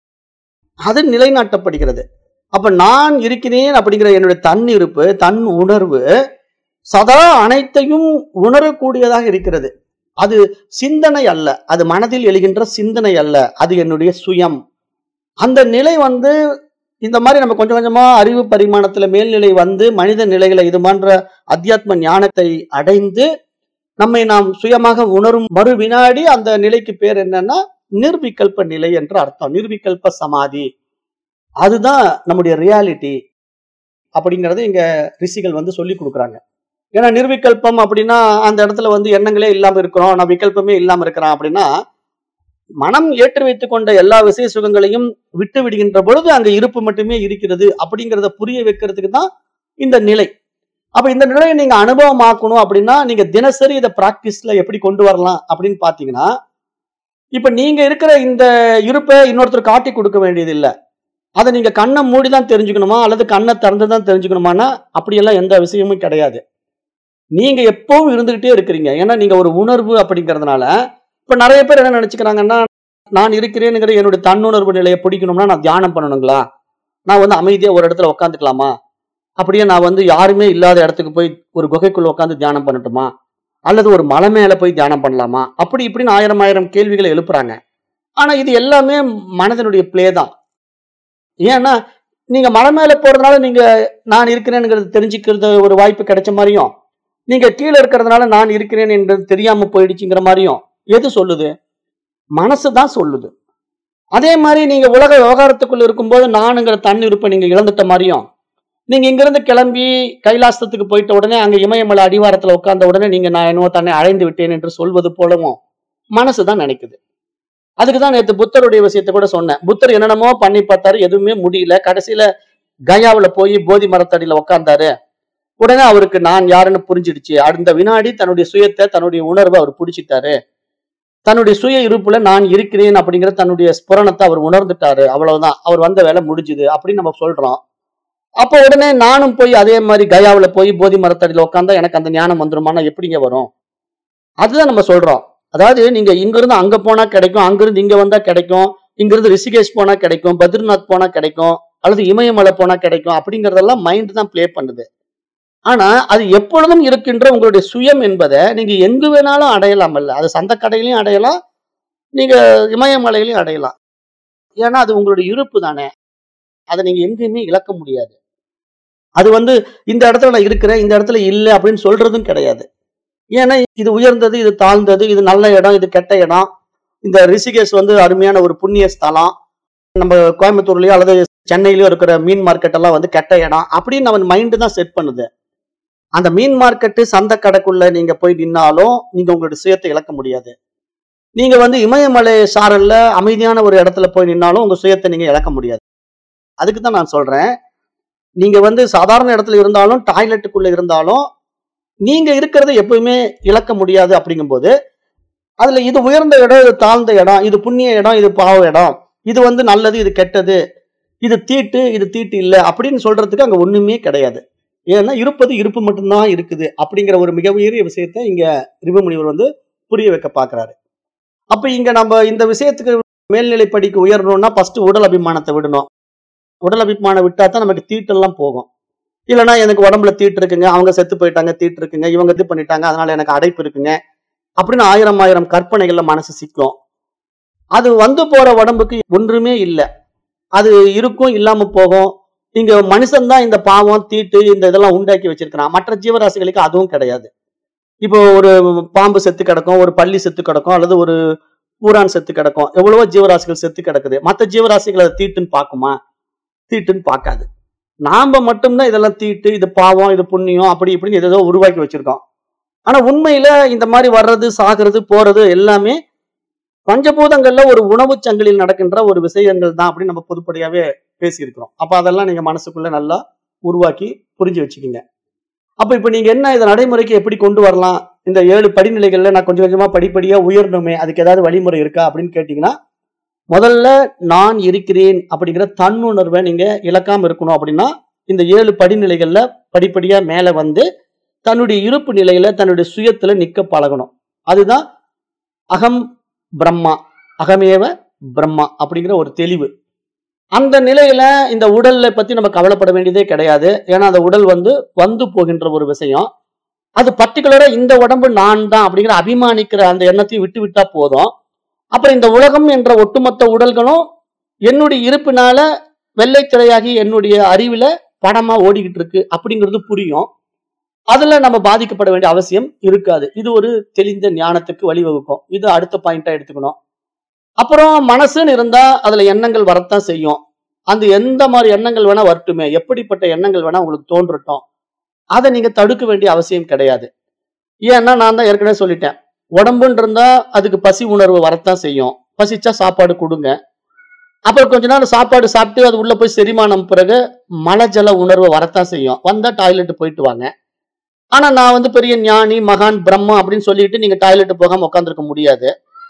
அது நிலைநாட்டப்படுகிறது அப்ப நான் இருக்கிறேன் அப்படிங்கிற என்னுடைய தன்னிருப்பு தன் உணர்வு சதா அனைத்தையும் உணரக்கூடியதாக இருக்கிறது அது சிந்தனை அல்ல அது மனதில் எழுகின்ற சிந்தனை அல்ல அது என்னுடைய சுயம் அந்த நிலை வந்து இந்த மாதிரி நம்ம கொஞ்சம் கொஞ்சமா அறிவு பரிமாணத்துல மேல்நிலை வந்து மனித நிலைகளை இது போன்ற அத்தியாத்ம ஞானத்தை அடைந்து நம்மை நாம் சுயமாக உணரும் மறு வினாடி அந்த நிலைக்கு பேர் என்னன்னா நிர்விகல்ப நிலை என்று அர்த்தம் நிர்விகல்ப சமாதி அதுதான் நம்முடைய ரியாலிட்டி அப்படிங்கறது இங்க ரிஷிகள் வந்து சொல்லி கொடுக்குறாங்க ஏன்னா நிர்விகல்பம் அப்படின்னா அந்த இடத்துல வந்து எண்ணங்களே இல்லாம இருக்கிறோம் நான் விகல்பமே இல்லாம இருக்கிறேன் அப்படின்னா மனம் ஏற்றி வைத்துக் கொண்ட எல்லா விசய சுகங்களையும் விட்டு விடுகின்ற பொழுது அங்க இருப்பு மட்டுமே இருக்கிறது அப்படிங்கறத புரிய வைக்கிறதுக்கு தான் இந்த நிலை அப்ப இந்த நிலையை நீங்க அனுபவமாக்கணும் அப்படின்னா நீங்க தினசரி இதை பிராக்டிஸ்ல எப்படி கொண்டு வரலாம் அப்படின்னு பாத்தீங்கன்னா இப்ப நீங்க இருக்கிற இந்த இருப்பை இன்னொருத்தர் காட்டி கொடுக்க வேண்டியது இல்ல அதை நீங்க கண்ணை மூடி தான் தெரிஞ்சுக்கணுமா அல்லது கண்ணை திறந்து தான் தெரிஞ்சுக்கணுமானா அப்படியெல்லாம் எந்த விஷயமும் கிடையாது நீங்க எப்பவும் இருந்துகிட்டே இருக்கிறீங்க ஏன்னா நீங்க ஒரு உணர்வு அப்படிங்கறதுனால இப்ப நிறைய பேர் என்ன நினைச்சுக்கிறாங்கன்னா நான் இருக்கிறேனுங்கிற என்னுடைய தன்னுணர்வு நிலையை பிடிக்கணும்னா நான் தியானம் பண்ணணுங்களா நான் வந்து அமைதியா ஒரு இடத்துல உட்காந்துக்கலாமா அப்படியே நான் வந்து யாருமே இல்லாத இடத்துக்கு போய் ஒரு குகைக்குள்ள உட்காந்து தியானம் பண்ணட்டுமா அல்லது ஒரு மலை மேல போய் தியானம் பண்ணலாமா அப்படி இப்படின்னு ஆயிரம் ஆயிரம் கேள்விகளை எழுப்புறாங்க ஆனா இது எல்லாமே மனதனுடைய பிளே தான் ஏன்னா நீங்க மலை மேல போறதுனால நீங்க நான் இருக்கிறேனுங்கிறது தெரிஞ்சுக்கிறது ஒரு வாய்ப்பு கிடைச்ச மாதிரியும் நீங்க கீழே இருக்கிறதுனால நான் இருக்கிறேன் என்றது தெரியாம போயிடுச்சுங்கிற மாதிரியும் எது சொல்லுது மனசு தான் சொல்லுது அதே மாதிரி நீங்க உலக விவகாரத்துக்குள்ள இருக்கும்போது நானுங்கிற தன் இருப்பை நீங்க இழந்துட்ட மாதிரியும் நீங்க இங்கிருந்து கிளம்பி கைலாசத்துக்கு போயிட்ட உடனே அங்க இமயமலை அடிவாரத்துல உட்கார்ந்த உடனே நீங்க நான் என்னவோ தன்னை அடைந்து விட்டேன் என்று சொல்வது போலவும் மனசு தான் நினைக்குது அதுக்கு தான் நேற்று புத்தருடைய விஷயத்தை கூட சொன்னேன் புத்தர் என்னென்னமோ பண்ணி பார்த்தாரு எதுவுமே முடியல கடைசியில கயாவுல போய் போதி மரத்தடியில உட்கார்ந்தாரு உடனே அவருக்கு நான் யாருன்னு புரிஞ்சிடுச்சு அந்த வினாடி தன்னுடைய சுயத்தை தன்னுடைய உணர்வை அவர் பிடிச்சிட்டாரு தன்னுடைய சுய இருப்புல நான் இருக்கிறேன் அப்படிங்கிற தன்னுடைய ஸ்புரணத்தை அவர் உணர்ந்துட்டாரு அவ்வளவுதான் அவர் வந்த வேலை முடிஞ்சுது அப்படின்னு நம்ம சொல்றோம் அப்போ உடனே நானும் போய் அதே மாதிரி கயாவுல போய் போதி மரத்தடியில உட்காந்தா எனக்கு அந்த ஞானம் வந்துருமானா எப்படிங்க வரும் அதுதான் நம்ம சொல்றோம் அதாவது நீங்க இங்கிருந்து அங்க போனா கிடைக்கும் அங்கிருந்து இங்க வந்தா கிடைக்கும் இங்கிருந்து ரிஷிகேஷ் போனா கிடைக்கும் பத்ரிநாத் போனா கிடைக்கும் அல்லது இமயமலை போனா கிடைக்கும் அப்படிங்கறதெல்லாம் மைண்ட் தான் ப்ளே பண்ணுது ஆனா அது எப்பொழுதும் இருக்கின்ற உங்களுடைய சுயம் என்பதை நீங்க எங்கு வேணாலும் அடையலாம் அல்ல அது சந்த கடையிலையும் அடையலாம் நீங்க இமயமலையிலையும் அடையலாம் ஏன்னா அது உங்களுடைய இருப்பு தானே அதை நீங்க எங்கேயுமே இழக்க முடியாது அது வந்து இந்த இடத்துல நான் இருக்கிறேன் இந்த இடத்துல இல்லை அப்படின்னு சொல்றதும் கிடையாது ஏன்னா இது உயர்ந்தது இது தாழ்ந்தது இது நல்ல இடம் இது கெட்ட இடம் இந்த ரிஷிகேஷ் வந்து அருமையான ஒரு புண்ணிய ஸ்தலம் நம்ம கோயம்புத்தூர்லயோ அல்லது சென்னையிலயோ இருக்கிற மீன் மார்க்கெட் எல்லாம் வந்து கெட்ட இடம் அப்படின்னு அவன் மைண்டு தான் செட் பண்ணுது அந்த மீன் மார்க்கெட்டு சந்தை கடைக்குள்ள நீங்க போய் நின்னாலும் நீங்க உங்களுடைய சுயத்தை இழக்க முடியாது நீங்க வந்து இமயமலை சாரல்ல அமைதியான ஒரு இடத்துல போய் நின்னாலும் உங்க சுயத்தை நீங்க இழக்க முடியாது அதுக்கு தான் நான் சொல்றேன் நீங்க வந்து சாதாரண இடத்துல இருந்தாலும் டாய்லெட்டுக்குள்ள இருந்தாலும் நீங்க இருக்கிறத எப்பவுமே இழக்க முடியாது அப்படிங்கும்போது அதுல இது உயர்ந்த இடம் இது தாழ்ந்த இடம் இது புண்ணிய இடம் இது பாவ இடம் இது வந்து நல்லது இது கெட்டது இது தீட்டு இது தீட்டு இல்லை அப்படின்னு சொல்றதுக்கு அங்க ஒண்ணுமே கிடையாது ஏன்னா இருப்பது இருப்பு மட்டும்தான் இருக்குது அப்படிங்கிற ஒரு மிக உயரிய விஷயத்தை இங்க ரிபுமுனிவர் வந்து புரிய வைக்க பாக்குறாரு அப்ப இங்க நம்ம இந்த விஷயத்துக்கு மேல்நிலை படிக்கு உயரணும்னா ஃபர்ஸ்ட் உடல் அபிமானத்தை விடணும் உடல் அபிமானம் விட்டா தான் நமக்கு தீட்டெல்லாம் போகும் இல்லைன்னா எனக்கு உடம்புல தீட்டு இருக்குங்க அவங்க செத்து போயிட்டாங்க தீட்டு இருக்குங்க இவங்க இது பண்ணிட்டாங்க அதனால எனக்கு அடைப்பு இருக்குங்க அப்படின்னு ஆயிரம் ஆயிரம் கற்பனைகள்ல மனசு சிக்கும் அது வந்து போற உடம்புக்கு ஒன்றுமே இல்லை அது இருக்கும் இல்லாம போகும் இங்க மனுஷன்தான் இந்த பாவம் தீட்டு இந்த இதெல்லாம் உண்டாக்கி வச்சிருக்கிறான் மற்ற ஜீவராசிகளுக்கு அதுவும் கிடையாது இப்போ ஒரு பாம்பு செத்து கிடக்கும் ஒரு பள்ளி செத்து கிடக்கும் அல்லது ஒரு பூரான் செத்து கிடக்கும் எவ்வளவோ ஜீவராசிகள் செத்து கிடக்குது மற்ற ஜீவராசிகள் அதை தீட்டுன்னு பார்க்குமா தீட்டுன்னு பார்க்காது நாம மட்டும்தான் இதெல்லாம் தீட்டு இது பாவம் இது புண்ணியம் அப்படி இப்படின்னு ஏதோ உருவாக்கி வச்சிருக்கோம் ஆனா உண்மையில இந்த மாதிரி வர்றது சாகிறது போறது எல்லாமே பஞ்சபூதங்கள்ல ஒரு உணவு சங்கிலில் நடக்கின்ற ஒரு விஷயங்கள் தான் அப்படின்னு நம்ம பொதுப்படையாவே பேசியிருக்கிறோம் அப்ப அதெல்லாம் நீங்க மனசுக்குள்ள நல்லா உருவாக்கி புரிஞ்சு வச்சுக்கோங்க அப்ப இப்ப நீங்க என்ன இதை நடைமுறைக்கு எப்படி கொண்டு வரலாம் இந்த ஏழு படிநிலைகள்ல நான் கொஞ்சம் கொஞ்சமா படிப்படியா உயரணுமே அதுக்கு ஏதாவது வழிமுறை இருக்கா அப்படின்னு கேட்டீங்கன்னா முதல்ல நான் இருக்கிறேன் அப்படிங்கிற தன்னுணர்வை நீங்க இழக்காம இருக்கணும் அப்படின்னா இந்த ஏழு படிநிலைகள்ல படிப்படியா மேல வந்து தன்னுடைய இருப்பு நிலையில தன்னுடைய சுயத்துல நிக்க பழகணும் அதுதான் அகம் பிரம்மா அகமேவ பிரம்மா அப்படிங்கிற ஒரு தெளிவு அந்த நிலையில இந்த உடல்ல பத்தி நம்ம கவலைப்பட வேண்டியதே கிடையாது ஏன்னா அந்த உடல் வந்து வந்து போகின்ற ஒரு விஷயம் அது பர்டிகுலரா இந்த உடம்பு நான் தான் அப்படிங்கிற அபிமானிக்கிற அந்த எண்ணத்தையும் விட்டு விட்டா போதும் அப்புறம் இந்த உலகம் என்ற ஒட்டுமொத்த உடல்களும் என்னுடைய இருப்பினால வெள்ளைத்திரையாகி என்னுடைய அறிவுல படமா ஓடிக்கிட்டு இருக்கு அப்படிங்கிறது புரியும் அதுல நம்ம பாதிக்கப்பட வேண்டிய அவசியம் இருக்காது இது ஒரு தெளிந்த ஞானத்துக்கு வழிவகுக்கும் இது அடுத்த பாயிண்டா எடுத்துக்கணும் அப்புறம் மனசுன்னு இருந்தா அதுல எண்ணங்கள் வரத்தான் செய்யும் அந்த எந்த மாதிரி எண்ணங்கள் வேணா வரட்டுமே எப்படிப்பட்ட எண்ணங்கள் வேணா உங்களுக்கு தோன்றட்டும் அதை நீங்க தடுக்க வேண்டிய அவசியம் கிடையாது ஏன்னா நான் தான் ஏற்கனவே சொல்லிட்டேன் உடம்புன்னு இருந்தா அதுக்கு பசி உணர்வு வரத்தான் செய்யும் பசிச்சா சாப்பாடு கொடுங்க அப்புறம் கொஞ்ச நாள் சாப்பாடு சாப்பிட்டு அது உள்ள போய் செரிமானம் பிறகு மல ஜல உணர்வு வரத்தான் செய்யும் வந்தா டாய்லெட் போயிட்டு வாங்க ஆனா நான் வந்து பெரிய ஞானி மகான் பிரம்மம் அப்படின்னு சொல்லிட்டு நீங்க டாய்லெட் போகாம உட்காந்துருக்க முடியாது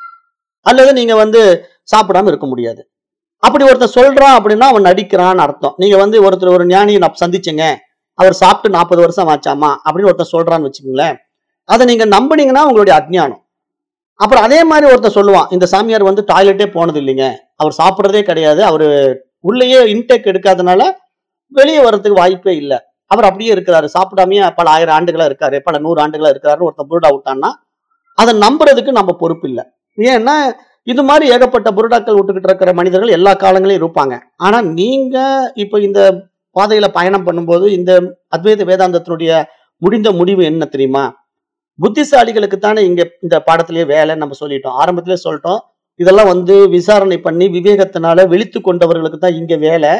அல்லது நீங்க வந்து சாப்பிடாம இருக்க முடியாது அப்படி ஒருத்தன் சொல்றான் அப்படின்னா அவன் நடிக்கிறான்னு அர்த்தம் நீங்க வந்து ஒருத்தர் ஒரு ஞானியை நான் சந்திச்சேங்க அவர் சாப்பிட்டு நாற்பது வருஷம் ஆச்சாமா அப்படின்னு ஒருத்தன் சொல்றான்னு வச்சுக்கோங்களேன் அதை நீங்க நம்புனீங்கன்னா உங்களுடைய அஜ்ஞானம் அப்புறம் அதே மாதிரி ஒருத்தன் சொல்லுவான் இந்த சாமியார் வந்து டாய்லெட்டே போனது இல்லைங்க அவர் சாப்பிட்றதே கிடையாது அவர் உள்ளேயே இன்டேக் எடுக்காதனால வெளியே வர்றதுக்கு வாய்ப்பே இல்லை அவர் அப்படியே இருக்கிறாரு சாப்பிடாமயே பல ஆயிரம் ஆண்டுகளா இருக்காரு பல நூறு ஆண்டுகளா இருக்காருன்னு ஒருத்தன் புருடா விட்டான்னா அதை நம்புறதுக்கு நம்ம பொறுப்பு இல்லை ஏன்னா இது மாதிரி ஏகப்பட்ட புருடாக்கள் விட்டுக்கிட்டு இருக்கிற மனிதர்கள் எல்லா காலங்களையும் இருப்பாங்க ஆனா நீங்க இப்ப இந்த பாதையில பயணம் பண்ணும்போது இந்த அத்வைத வேதாந்தத்தினுடைய முடிந்த முடிவு என்ன தெரியுமா புத்திசாலிகளுக்கு தானே இங்க இந்த பாடத்திலேயே வேலைன்னு நம்ம சொல்லிட்டோம் ஆரம்பத்திலே சொல்லிட்டோம் இதெல்லாம் வந்து விசாரணை பண்ணி விவேகத்தினால விழித்து கொண்டவர்களுக்கு தான் இங்க வேலை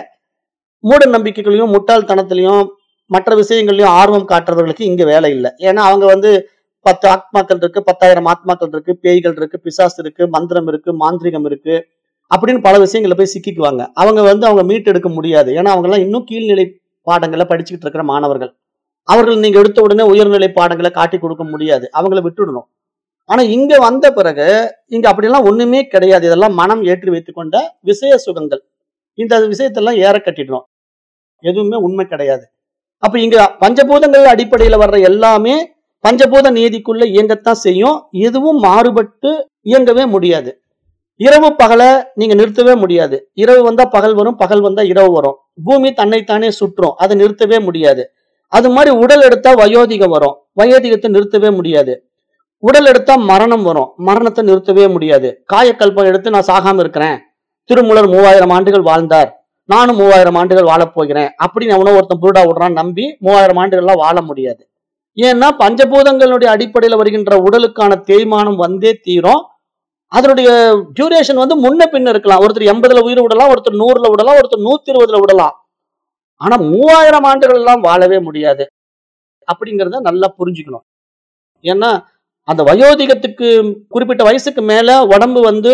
மூட நம்பிக்கைகளையும் முட்டாள்தனத்திலையும் மற்ற விஷயங்களையும் ஆர்வம் காட்டுறவர்களுக்கு இங்க வேலை இல்லை ஏன்னா அவங்க வந்து பத்து ஆத்மாக்கள் இருக்கு பத்தாயிரம் ஆத்மாக்கள் இருக்கு பேய்கள் இருக்கு பிசாசு இருக்கு மந்திரம் இருக்கு மாந்திரிகம் இருக்கு அப்படின்னு பல விஷயங்களை போய் சிக்கிக்குவாங்க அவங்க வந்து அவங்க மீட் எடுக்க முடியாது ஏன்னா அவங்க எல்லாம் இன்னும் கீழ்நிலை பாடங்களை படிச்சுக்கிட்டு இருக்கிற மாணவர்கள் அவர்கள் நீங்க எடுத்த உடனே உயர்நிலை பாடங்களை காட்டி கொடுக்க முடியாது அவங்கள விட்டுடணும் ஆனா இங்க வந்த பிறகு இங்க அப்படியெல்லாம் ஒண்ணுமே கிடையாது இதெல்லாம் மனம் ஏற்றி வைத்துக்கொண்ட விஷய சுகங்கள் இந்த விஷயத்தெல்லாம் ஏற கட்டிடணும் எதுவுமே உண்மை கிடையாது அப்ப இங்க பஞ்சபூதங்கள் அடிப்படையில வர்ற எல்லாமே பஞ்சபூத நீதிக்குள்ள இயங்கத்தான் செய்யும் எதுவும் மாறுபட்டு இயங்கவே முடியாது இரவு பகலை நீங்க நிறுத்தவே முடியாது இரவு வந்தா பகல் வரும் பகல் வந்தா இரவு வரும் பூமி தன்னைத்தானே சுற்றும் அதை நிறுத்தவே முடியாது அது மாதிரி உடல் எடுத்தா வயோதிகம் வரும் வயோதிகத்தை நிறுத்தவே முடியாது உடல் எடுத்தா மரணம் வரும் மரணத்தை நிறுத்தவே முடியாது காயக்கல்பம் எடுத்து நான் சாகாம இருக்கிறேன் திருமூலர் மூவாயிரம் ஆண்டுகள் வாழ்ந்தார் நானும் மூவாயிரம் ஆண்டுகள் வாழப் போகிறேன் அப்படின்னு அவனை ஒருத்தன் புருடா விடுறான் நம்பி மூவாயிரம் ஆண்டுகள்லாம் வாழ முடியாது ஏன்னா பஞ்சபூதங்களுடைய அடிப்படையில் வருகின்ற உடலுக்கான தேய்மானம் வந்தே தீரும் அதனுடைய டியூரேஷன் வந்து முன்ன பின்ன இருக்கலாம் ஒருத்தர் எண்பதுல உயிர் விடலாம் ஒருத்தர் நூறுல விடலாம் ஒருத்தர் நூத்தி இருபதுல விடலாம் ஆனா மூவாயிரம் ஆண்டுகள் எல்லாம் வாழவே முடியாது அப்படிங்கிறத நல்லா புரிஞ்சுக்கணும் ஏன்னா அந்த வயோதிகத்துக்கு குறிப்பிட்ட வயசுக்கு மேல உடம்பு வந்து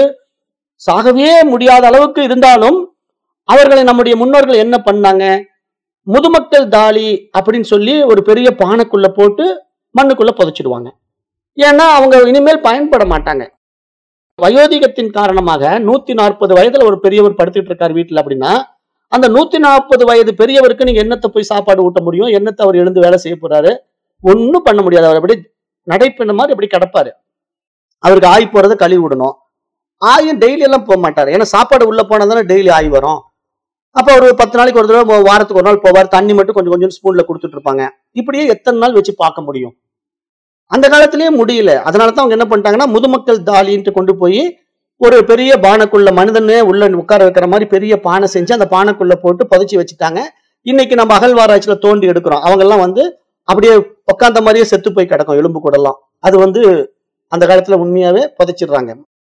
சாகவே முடியாத அளவுக்கு இருந்தாலும் அவர்களை நம்முடைய முன்னோர்கள் என்ன பண்ணாங்க முதுமக்கள் தாலி அப்படின்னு சொல்லி ஒரு பெரிய பானைக்குள்ள போட்டு மண்ணுக்குள்ள புதைச்சிடுவாங்க ஏன்னா அவங்க இனிமேல் பயன்பட மாட்டாங்க வயோதிகத்தின் காரணமாக நூத்தி நாற்பது வயதுல ஒரு பெரியவர் படுத்துட்டு இருக்காரு வீட்டுல அப்படின்னா அந்த நூத்தி நாற்பது வயது பெரியவருக்கு நீங்க என்னத்தை போய் சாப்பாடு ஊட்ட முடியும் என்னத்தை அவர் எழுந்து வேலை செய்ய போறாரு ஒன்னும் பண்ண முடியாது அவர் அப்படி நடைப்பெண்ண மாதிரி அப்படி கிடப்பாரு அவருக்கு ஆய் போறதை கழுவி விடணும் ஆயும் டெய்லி எல்லாம் போக மாட்டாரு ஏன்னா சாப்பாடு உள்ள போனா தானே டெய்லி ஆய் வரும் அப்ப ஒரு பத்து நாளைக்கு ஒரு தடவை வாரத்துக்கு ஒரு நாள் போவார் தண்ணி மட்டும் கொஞ்சம் கொஞ்சம் ஸ்பூன்ல கொடுத்துட்டு இருப்பாங்க இப்படியே எத்தனை நாள் வச்சு பார்க்க முடியும் அந்த காலத்திலேயே முடியல அதனால தான் அவங்க என்ன பண்ணிட்டாங்கன்னா முதுமக்கள் தாலின்ட்டு கொண்டு போய் ஒரு பெரிய பானைக்குள்ள மனிதனே உள்ள உட்கார வைக்கிற மாதிரி பெரிய பானை செஞ்சு அந்த பானைக்குள்ள போட்டு புதைச்சி வச்சுட்டாங்க இன்னைக்கு நம்ம அகழ்வாராய்ச்சியில தோண்டி எடுக்கிறோம் அவங்க எல்லாம் வந்து அப்படியே உட்காந்த மாதிரியே செத்து போய் கிடக்கும் எலும்பு கூடலாம் அது வந்து அந்த காலத்துல உண்மையாவே புதைச்சிடுறாங்க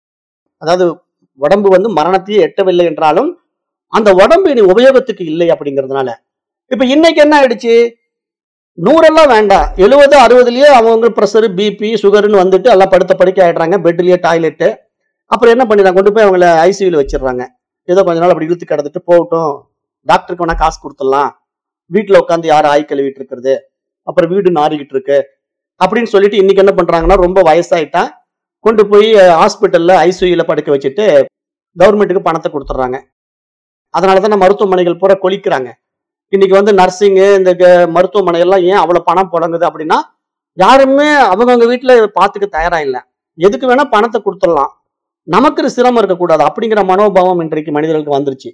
அதாவது உடம்பு வந்து மரணத்தையே எட்டவில்லை என்றாலும் அந்த உடம்பு இனி உபயோகத்துக்கு இல்லை அப்படிங்கிறதுனால இப்ப இன்னைக்கு என்ன ஆயிடுச்சு நூறெல்லாம் வேண்டாம் எழுபது அறுபதுலயே அவங்க ப்ரெஷர் பிபி சுகர்னு வந்துட்டு எல்லாம் படுத்த படுக்க ஆயிடுறாங்க பெட்லயே டாய்லெட்டு அப்புறம் என்ன பண்ணிடுறாங்க கொண்டு போய் அவங்கள ஐசியூல வச்சிடுறாங்க ஏதோ கொஞ்ச நாள் அப்படி இழுத்து கிடந்துட்டு போகட்டும் டாக்டருக்கு வேணா காசு கொடுத்துடலாம் வீட்டுல உட்காந்து யார் ஆய் கழுவிட்டு இருக்கிறது அப்புறம் வீடு நாறிக்கிட்டு இருக்கு அப்படின்னு சொல்லிட்டு இன்னைக்கு என்ன பண்றாங்கன்னா ரொம்ப வயசாயிட்டா கொண்டு போய் ஹாஸ்பிட்டல்ல ஐசியூல படுக்க வச்சுட்டு கவர்மெண்ட்டுக்கு பணத்தை கொடுத்துட்றாங்க அதனால தான் மருத்துவமனைகள் பூரா கொலிக்கிறாங்க இன்னைக்கு வந்து நர்சிங்கு இந்த க- மருத்துவமனை எல்லாம் ஏன் அவ்வளவு பணம் புடங்குது அப்படின்னா யாருமே அவங்கவுங்க வீட்டுல பாத்துக்க தயாரா இல்லை எதுக்கு வேணா பணத்தை கொடுத்துடலாம் நமக்கு ஒரு சிரமம் இருக்கக்கூடாது அப்படிங்கிற மனோபாவம் இன்றைக்கு மனிதர்களுக்கு வந்துருச்சு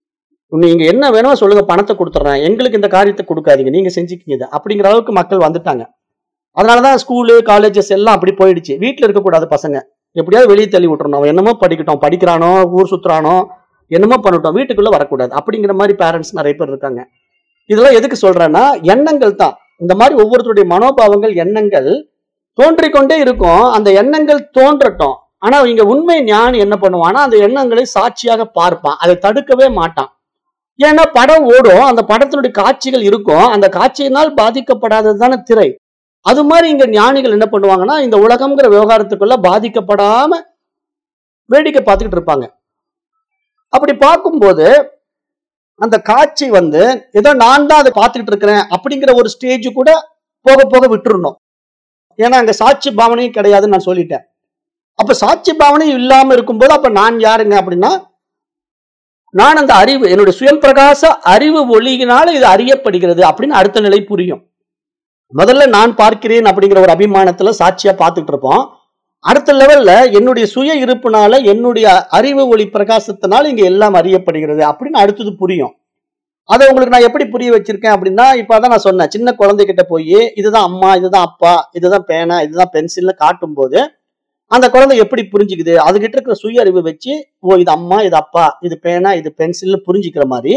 நீங்க என்ன வேணுமோ சொல்லுங்க பணத்தை கொடுத்துட்றேன் எங்களுக்கு இந்த காரியத்தை கொடுக்காதீங்க நீங்க செஞ்சுக்கிங்க இதை. அப்படிங்கிற அளவுக்கு மக்கள் வந்துட்டாங்க அதனாலதான் ஸ்கூலு காலேஜஸ் எல்லாம் அப்படி போயிடுச்சு வீட்டுல இருக்கக்கூடாது பசங்க எப்படியாவது வெளியே தள்ளி விட்டுறணும் அவன் என்னமோ படிக்கட்டும் படிக்கிறானோ ஊர் சுத்துறானோ என்னமோ பண்ணட்டும் வீட்டுக்குள்ள வரக்கூடாது அப்படிங்கிற மாதிரி பேரண்ட்ஸ் நிறைய பேர் இருக்காங்க இதெல்லாம் எதுக்கு சொல்றேன்னா எண்ணங்கள் தான் இந்த மாதிரி ஒவ்வொருத்தருடைய மனோபாவங்கள் எண்ணங்கள் தோன்றிக்கொண்டே இருக்கும் அந்த எண்ணங்கள் தோன்றட்டும் ஆனா இங்க உண்மை ஞானி என்ன பண்ணுவான்னா அந்த எண்ணங்களை சாட்சியாக பார்ப்பான் அதை தடுக்கவே மாட்டான் ஏன்னா படம் ஓடும் அந்த படத்தினுடைய காட்சிகள் இருக்கும் அந்த காட்சியினால் பாதிக்கப்படாதது தானே திரை அது மாதிரி இங்க ஞானிகள் என்ன பண்ணுவாங்கன்னா இந்த உலகம்ங்கிற விவகாரத்துக்குள்ள பாதிக்கப்படாம வேடிக்கை பார்த்துக்கிட்டு இருப்பாங்க அப்படி பார்க்கும்போது அந்த காட்சி வந்து ஏதோ நான் தான் அதை பார்த்துக்கிட்டு இருக்கிறேன் அப்படிங்கிற ஒரு ஸ்டேஜ் கூட போக போக விட்டுறணும் ஏன்னா அங்க சாட்சி பாவனையும் கிடையாதுன்னு நான் சொல்லிட்டேன் அப்ப சாட்சி பாவனையும் இல்லாம இருக்கும்போது அப்ப நான் யாருங்க அப்படின்னா நான் அந்த அறிவு என்னுடைய சுயம் பிரகாச அறிவு ஒளியினால இது அறியப்படுகிறது அப்படின்னு அடுத்த நிலை புரியும் முதல்ல நான் பார்க்கிறேன் அப்படிங்கிற ஒரு அபிமானத்துல சாட்சியா பார்த்துட்டு இருப்போம் அடுத்த லெவல்ல என்னுடைய சுய இருப்புனால என்னுடைய அறிவு ஒளி பிரகாசத்தினால இங்க எல்லாம் அறியப்படுகிறது அப்படின்னு அடுத்தது புரியும் அதை உங்களுக்கு நான் எப்படி புரிய வச்சிருக்கேன் அப்படின்னா இப்ப அதான் நான் சொன்னேன் சின்ன குழந்தைகிட்ட போய் இதுதான் அம்மா இதுதான் அப்பா இதுதான் பேனா இதுதான் பென்சில்னு காட்டும் போது அந்த குழந்தை எப்படி புரிஞ்சுக்குது அதுகிட்ட இருக்கிற சுய அறிவு வச்சு ஓ இது அம்மா இது அப்பா இது பேனா இது பென்சில்னு புரிஞ்சுக்கிற மாதிரி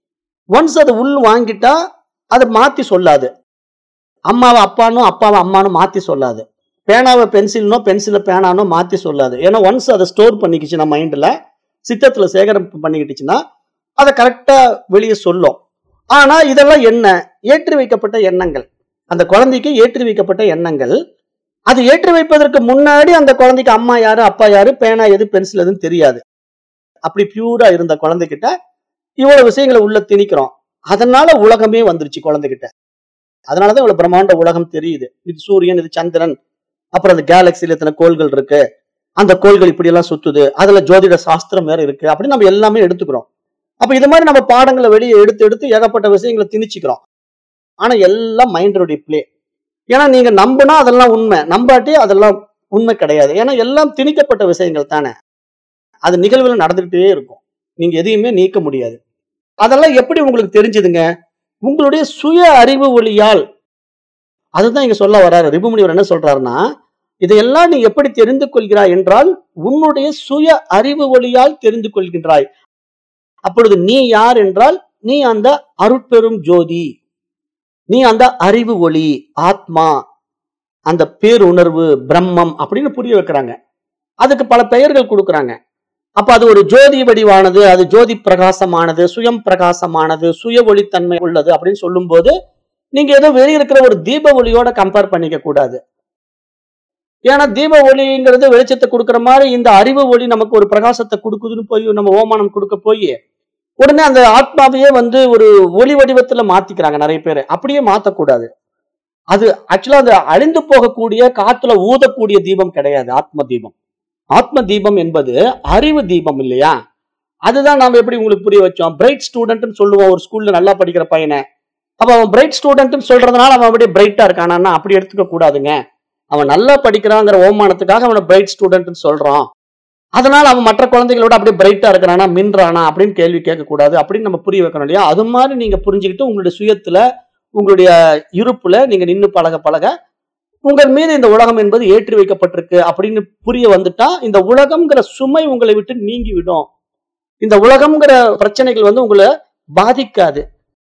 ஒன்ஸ் அது உள் வாங்கிட்டா அதை மாத்தி சொல்லாது அம்மாவை அப்பானும் அப்பாவை அம்மானு மாத்தி சொல்லாது பேனாவை பென்சில்னோ பென்சிலை பேனானோ மாத்தி சொல்லாது ஏன்னா ஒன்ஸ் அதை ஸ்டோர் பண்ணிக்கிச்சுன்னா மைண்ட்ல சித்தத்துல சேகரிப்பு பண்ணிக்கிட்டுச்சுன்னா அதை கரெக்டா வெளியே சொல்லும் ஆனா இதெல்லாம் என்ன ஏற்றி வைக்கப்பட்ட எண்ணங்கள் அந்த குழந்தைக்கு ஏற்றி வைக்கப்பட்ட எண்ணங்கள் அது ஏற்றி வைப்பதற்கு முன்னாடி அந்த குழந்தைக்கு அம்மா யாரு அப்பா யாரு பேனா எது பென்சில் எதுன்னு தெரியாது அப்படி பியூரா இருந்த குழந்தைகிட்ட இவ்வளவு விஷயங்களை உள்ள திணிக்கிறோம் அதனால உலகமே வந்துருச்சு குழந்தைகிட்ட அதனாலதான் இவ்வளவு பிரம்மாண்ட உலகம் தெரியுது இது சூரியன் இது சந்திரன் அப்புறம் அந்த கேலக்சில எத்தனை கோள்கள் இருக்கு அந்த கோள்கள் இப்படி எல்லாம் சுத்துது அதுல ஜோதிட சாஸ்திரம் வேற இருக்கு அப்படின்னு நம்ம எல்லாமே எடுத்துக்கிறோம் அப்ப இது மாதிரி நம்ம பாடங்களை வெளியே எடுத்து எடுத்து ஏகப்பட்ட விஷயங்களை திணிச்சுக்கிறோம் ஆனா எல்லாம் மைண்டோடைய பிளே ஏன்னா நீங்க நம்பினா அதெல்லாம் உண்மை நம்பாட்டி அதெல்லாம் உண்மை கிடையாது ஏன்னா எல்லாம் திணிக்கப்பட்ட விஷயங்கள் தானே அது நிகழ்வுல நடந்துகிட்டே இருக்கும் நீங்க எதையுமே நீக்க முடியாது அதெல்லாம் எப்படி உங்களுக்கு தெரிஞ்சதுங்க உங்களுடைய சுய அறிவு ஒளியால் அதுதான் இங்க சொல்ல வர்றாரு ரிபுமுனிவர் என்ன சொல்றாருன்னா இதையெல்லாம் நீ எப்படி தெரிந்து கொள்கிறாய் என்றால் உன்னுடைய சுய அறிவு ஒளியால் தெரிந்து கொள்கின்றாய் அப்பொழுது நீ யார் என்றால் நீ அந்த அருட்பெரும் ஜோதி நீ அந்த அறிவு ஒளி ஆத்மா அந்த பேருணர்வு பிரம்மம் அப்படின்னு புரிய வைக்கிறாங்க அதுக்கு பல பெயர்கள் கொடுக்கறாங்க அப்ப அது ஒரு ஜோதி வடிவானது அது ஜோதி பிரகாசமானது சுயம் பிரகாசமானது சுய ஒளித்தன்மை உள்ளது அப்படின்னு சொல்லும்போது நீங்க ஏதோ வெளிய இருக்கிற ஒரு தீப ஒளியோட கம்பேர் பண்ணிக்க கூடாது ஏன்னா தீப ஒளிங்கிறது வெளிச்சத்தை கொடுக்கிற மாதிரி இந்த அறிவு ஒளி நமக்கு ஒரு பிரகாசத்தை கொடுக்குதுன்னு போய் நம்ம ஓமானம் கொடுக்க போய் உடனே அந்த ஆத்மாவையே வந்து ஒரு ஒளி வடிவத்துல மாத்திக்கிறாங்க நிறைய பேர் அப்படியே மாத்தக்கூடாது அது ஆக்சுவலா அந்த அழிந்து போகக்கூடிய காத்துல ஊதக்கூடிய தீபம் கிடையாது ஆத்ம தீபம் ஆத்ம தீபம் என்பது அறிவு தீபம் இல்லையா அதுதான் நாம எப்படி உங்களுக்கு புரிய வச்சோம் பிரைட் ஸ்டூடெண்ட்னு சொல்லுவோம் ஒரு ஸ்கூல்ல நல்லா படிக்கிற பையனை அப்ப அவன் பிரைட் ஸ்டூடெண்ட்னு சொல்றதுனால அவன் அப்படியே பிரைட்டா இருக்கானா அப்படி எடுத்துக்க கூடாதுங்க அவன் நல்லா படிக்கிறாங்கிற ஓமானத்துக்காக அவனை பிரைட் ஸ்டூடெண்ட்னு சொல்றோம் அதனால அவன் மற்ற குழந்தைகளோட அப்படியே பிரைட்டா இருக்கிறானா மின்றானா அப்படின்னு கேள்வி கேட்க கூடாது அப்படின்னு நம்ம புரிய வைக்கணும் இல்லையா அது மாதிரி நீங்க புரிஞ்சுக்கிட்டு உங்களுடைய சுயத்துல உங்களுடைய இருப்புல நீங்க நின்னு பழக பழக உங்கள் மீது இந்த உலகம் என்பது ஏற்றி வைக்கப்பட்டிருக்கு அப்படின்னு புரிய வந்துட்டா இந்த உலகம்ங்கிற சுமை உங்களை விட்டு நீங்கி விடும் இந்த உலகம்ங்கிற பிரச்சனைகள் வந்து உங்களை பாதிக்காது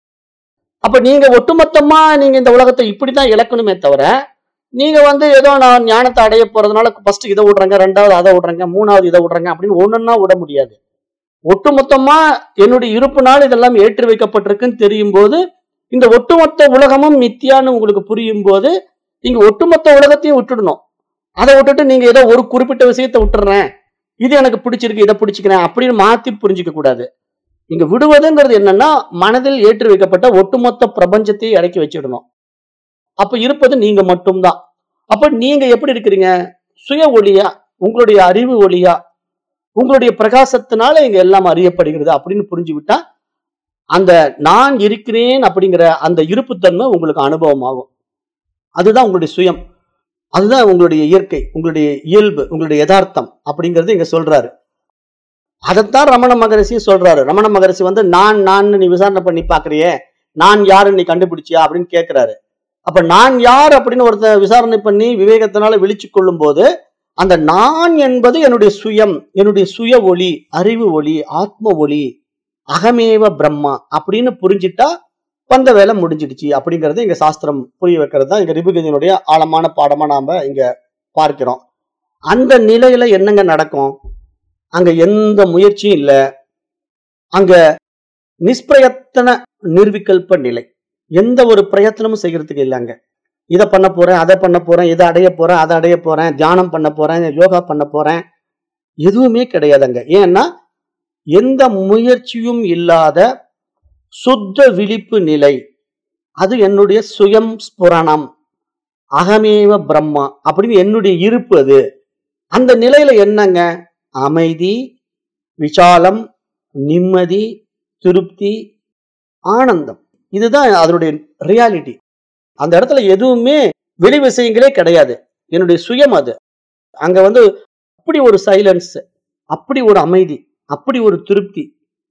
அப்ப நீங்க ஒட்டுமொத்தமா நீங்க இந்த உலகத்தை இப்படிதான் இழக்கணுமே தவிர நீங்க வந்து ஏதோ நான் ஞானத்தை அடைய போறதுனால ஃபர்ஸ்ட் இதை விடுறேங்க ரெண்டாவது அதை விடுறேங்க மூணாவது இதை விடுறேங்க அப்படின்னு ஒண்ணுன்னா விட முடியாது ஒட்டுமொத்தமா என்னுடைய இருப்புனால் இதெல்லாம் ஏற்றி வைக்கப்பட்டிருக்குன்னு தெரியும் போது இந்த ஒட்டுமொத்த உலகமும் மித்தியான்னு உங்களுக்கு புரியும் போது நீங்க ஒட்டுமொத்த உலகத்தையும் விட்டுடணும் அதை விட்டுட்டு நீங்க ஏதோ ஒரு குறிப்பிட்ட விஷயத்தை விட்டுறேன் இது எனக்கு பிடிச்சிருக்கு இதை பிடிச்சிக்கிறேன் அப்படின்னு மாத்தி புரிஞ்சுக்க கூடாது இங்க விடுவதுங்கிறது என்னன்னா மனதில் ஏற்றி வைக்கப்பட்ட ஒட்டுமொத்த பிரபஞ்சத்தையும் இறக்கி வச்சிடணும் அப்ப இருப்பது நீங்க மட்டும்தான் அப்ப நீங்க எப்படி இருக்கிறீங்க சுய ஒளியா உங்களுடைய அறிவு ஒளியா உங்களுடைய பிரகாசத்தினால இங்க எல்லாம் அறியப்படுகிறது அப்படின்னு புரிஞ்சு விட்டா அந்த நான் இருக்கிறேன் அப்படிங்கிற அந்த இருப்புத்தன்மை உங்களுக்கு அனுபவம் ஆகும் அதுதான் உங்களுடைய சுயம் அதுதான் உங்களுடைய இயற்கை உங்களுடைய இயல்பு உங்களுடைய யதார்த்தம் அப்படிங்கறது இங்க சொல்றாரு அதைத்தான் ரமண மகரிஷி சொல்றாரு ரமண மகரிஷி வந்து நான் நான் நீ விசாரணை பண்ணி பாக்குறியே நான் யாருன்னு நீ கண்டுபிடிச்சியா அப்படின்னு கேக்குறாரு அப்ப நான் யார் அப்படின்னு ஒருத்தர் விசாரணை பண்ணி விவேகத்தினால விழிச்சு கொள்ளும் போது அந்த நான் என்பது என்னுடைய சுயம் என்னுடைய சுய ஒளி அறிவு ஒளி ஆத்ம ஒளி அகமேவ பிரம்மா அப்படின்னு புரிஞ்சிட்டா வந்த வேலை முடிஞ்சிடுச்சு அப்படிங்கறது இங்க சாஸ்திரம் புரிய வைக்கிறது தான் இங்க ரிபுகஜனுடைய ஆழமான பாடமா நாம இங்க பார்க்கிறோம் அந்த நிலையில என்னங்க நடக்கும் அங்க எந்த முயற்சியும் இல்ல அங்க நிஷ்பிரயத்தன நிர்விகல்ப நிலை எந்த ஒரு பிரயத்தனமும் செய்யறதுக்கு இல்லைங்க இதை பண்ண போறேன் அதை பண்ண போறேன் இதை அடைய போறேன் அதை அடைய போறேன் தியானம் பண்ண போறேன் யோகா பண்ண போறேன் எதுவுமே கிடையாதுங்க ஏன்னா எந்த முயற்சியும் இல்லாத சுத்த விழிப்பு நிலை அது என்னுடைய சுயம் ஸ்புரணம் அகமேவ பிரம்மா அப்படின்னு என்னுடைய இருப்பு அது அந்த நிலையில என்னங்க அமைதி விசாலம் நிம்மதி திருப்தி ஆனந்தம் இதுதான் அதனுடைய ரியாலிட்டி அந்த இடத்துல எதுவுமே வெளி விஷயங்களே கிடையாது என்னுடைய சுயம் அது அங்க வந்து அப்படி ஒரு சைலன்ஸ் அப்படி ஒரு அமைதி அப்படி ஒரு திருப்தி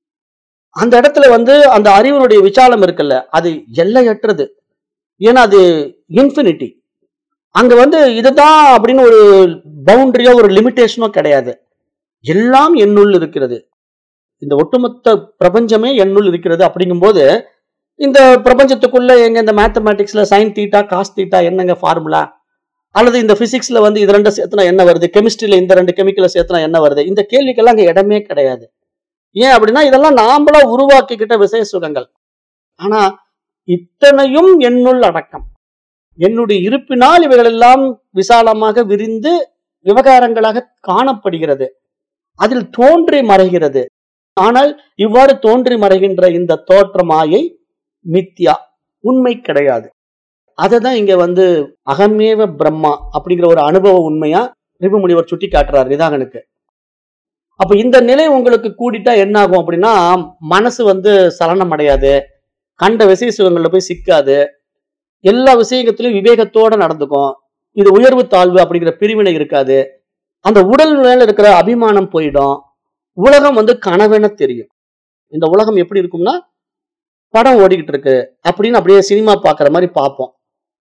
அந்த இடத்துல வந்து அந்த அறிவனுடைய விசாலம் இருக்குல்ல அது எல்லையற்றது ஏன்னா அது இன்ஃபினிட்டி அங்க வந்து இதுதான் அப்படின்னு ஒரு பவுண்டரியோ ஒரு லிமிட்டேஷனோ கிடையாது எல்லாம் என்னுள் இருக்கிறது இந்த ஒட்டுமொத்த பிரபஞ்சமே என்னுள் இருக்கிறது அப்படிங்கும்போது இந்த பிரபஞ்சத்துக்குள்ள எங்க இந்த மேத்தமேட்டிக்ஸ்ல சைன் தீட்டா காஸ் தீட்டா என்னங்க ஃபார்முலா அல்லது இந்த பிசிக்ஸ்ல வந்து இது ரெண்டு சேர்த்துனா என்ன வருது கெமிஸ்ட்ரியில இந்த ரெண்டு கெமிக்கலை சேர்த்துனா என்ன வருது இந்த கேள்விக்கெல்லாம் அங்க இடமே கிடையாது ஏன் அப்படின்னா இதெல்லாம் நாமளா உருவாக்கிக்கிட்ட விசேஷ சுகங்கள் ஆனா இத்தனையும் என்னுள் அடக்கம் என்னுடைய இருப்பினால் இவைகள் எல்லாம் விசாலமாக விரிந்து விவகாரங்களாக காணப்படுகிறது அதில் தோன்றி மறைகிறது ஆனால் இவ்வாறு தோன்றி மறைகின்ற இந்த தோற்ற மாயை மித்யா உண்மை கிடையாது அதை தான் இங்க வந்து அகமேவ பிரம்மா அப்படிங்கிற ஒரு அனுபவ உண்மையா ரிபு முனிவர் சுட்டி காட்டுறார் நிதாகனுக்கு அப்ப இந்த நிலை உங்களுக்கு கூடிட்டா என்ன ஆகும் அப்படின்னா மனசு வந்து சலனம் அடையாது கண்ட விசேஷ சுகங்கள்ல போய் சிக்காது எல்லா விஷயத்திலும் விவேகத்தோட நடந்துக்கும் இது உயர்வு தாழ்வு அப்படிங்கிற பிரிவினை இருக்காது அந்த உடல் மேல இருக்கிற அபிமானம் போயிடும் உலகம் வந்து கனவென தெரியும் இந்த உலகம் எப்படி இருக்கும்னா படம் ஓடிக்கிட்டு இருக்கு அப்படின்னு அப்படியே சினிமா பார்க்குற மாதிரி பார்ப்போம்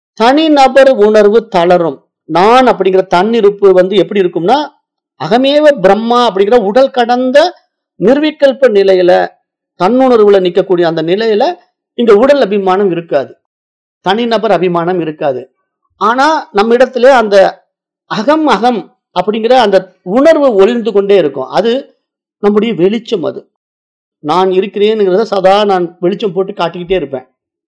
தனிநபர் உணர்வு தளரும் நான் அப்படிங்கிற தன்னிருப்பு வந்து எப்படி இருக்கும்னா அகமேவ பிரம்மா அப்படிங்கிற உடல் கடந்த நிர்விகல்ப நிலையில தன்னுணர்வுல நிக்கக்கூடிய அந்த நிலையில இங்க உடல் அபிமானம் இருக்காது தனிநபர் அபிமானம் இருக்காது ஆனா நம்ம இடத்துல அந்த அகம் அகம் அப்படிங்கிற அந்த உணர்வு ஒளிர்ந்து கொண்டே இருக்கும் அது நம்முடைய வெளிச்சம் அது நான் இருக்கிறேனுங்கிறத சதா நான் வெளிச்சம் போட்டு காட்டிக்கிட்டே இருப்பேன்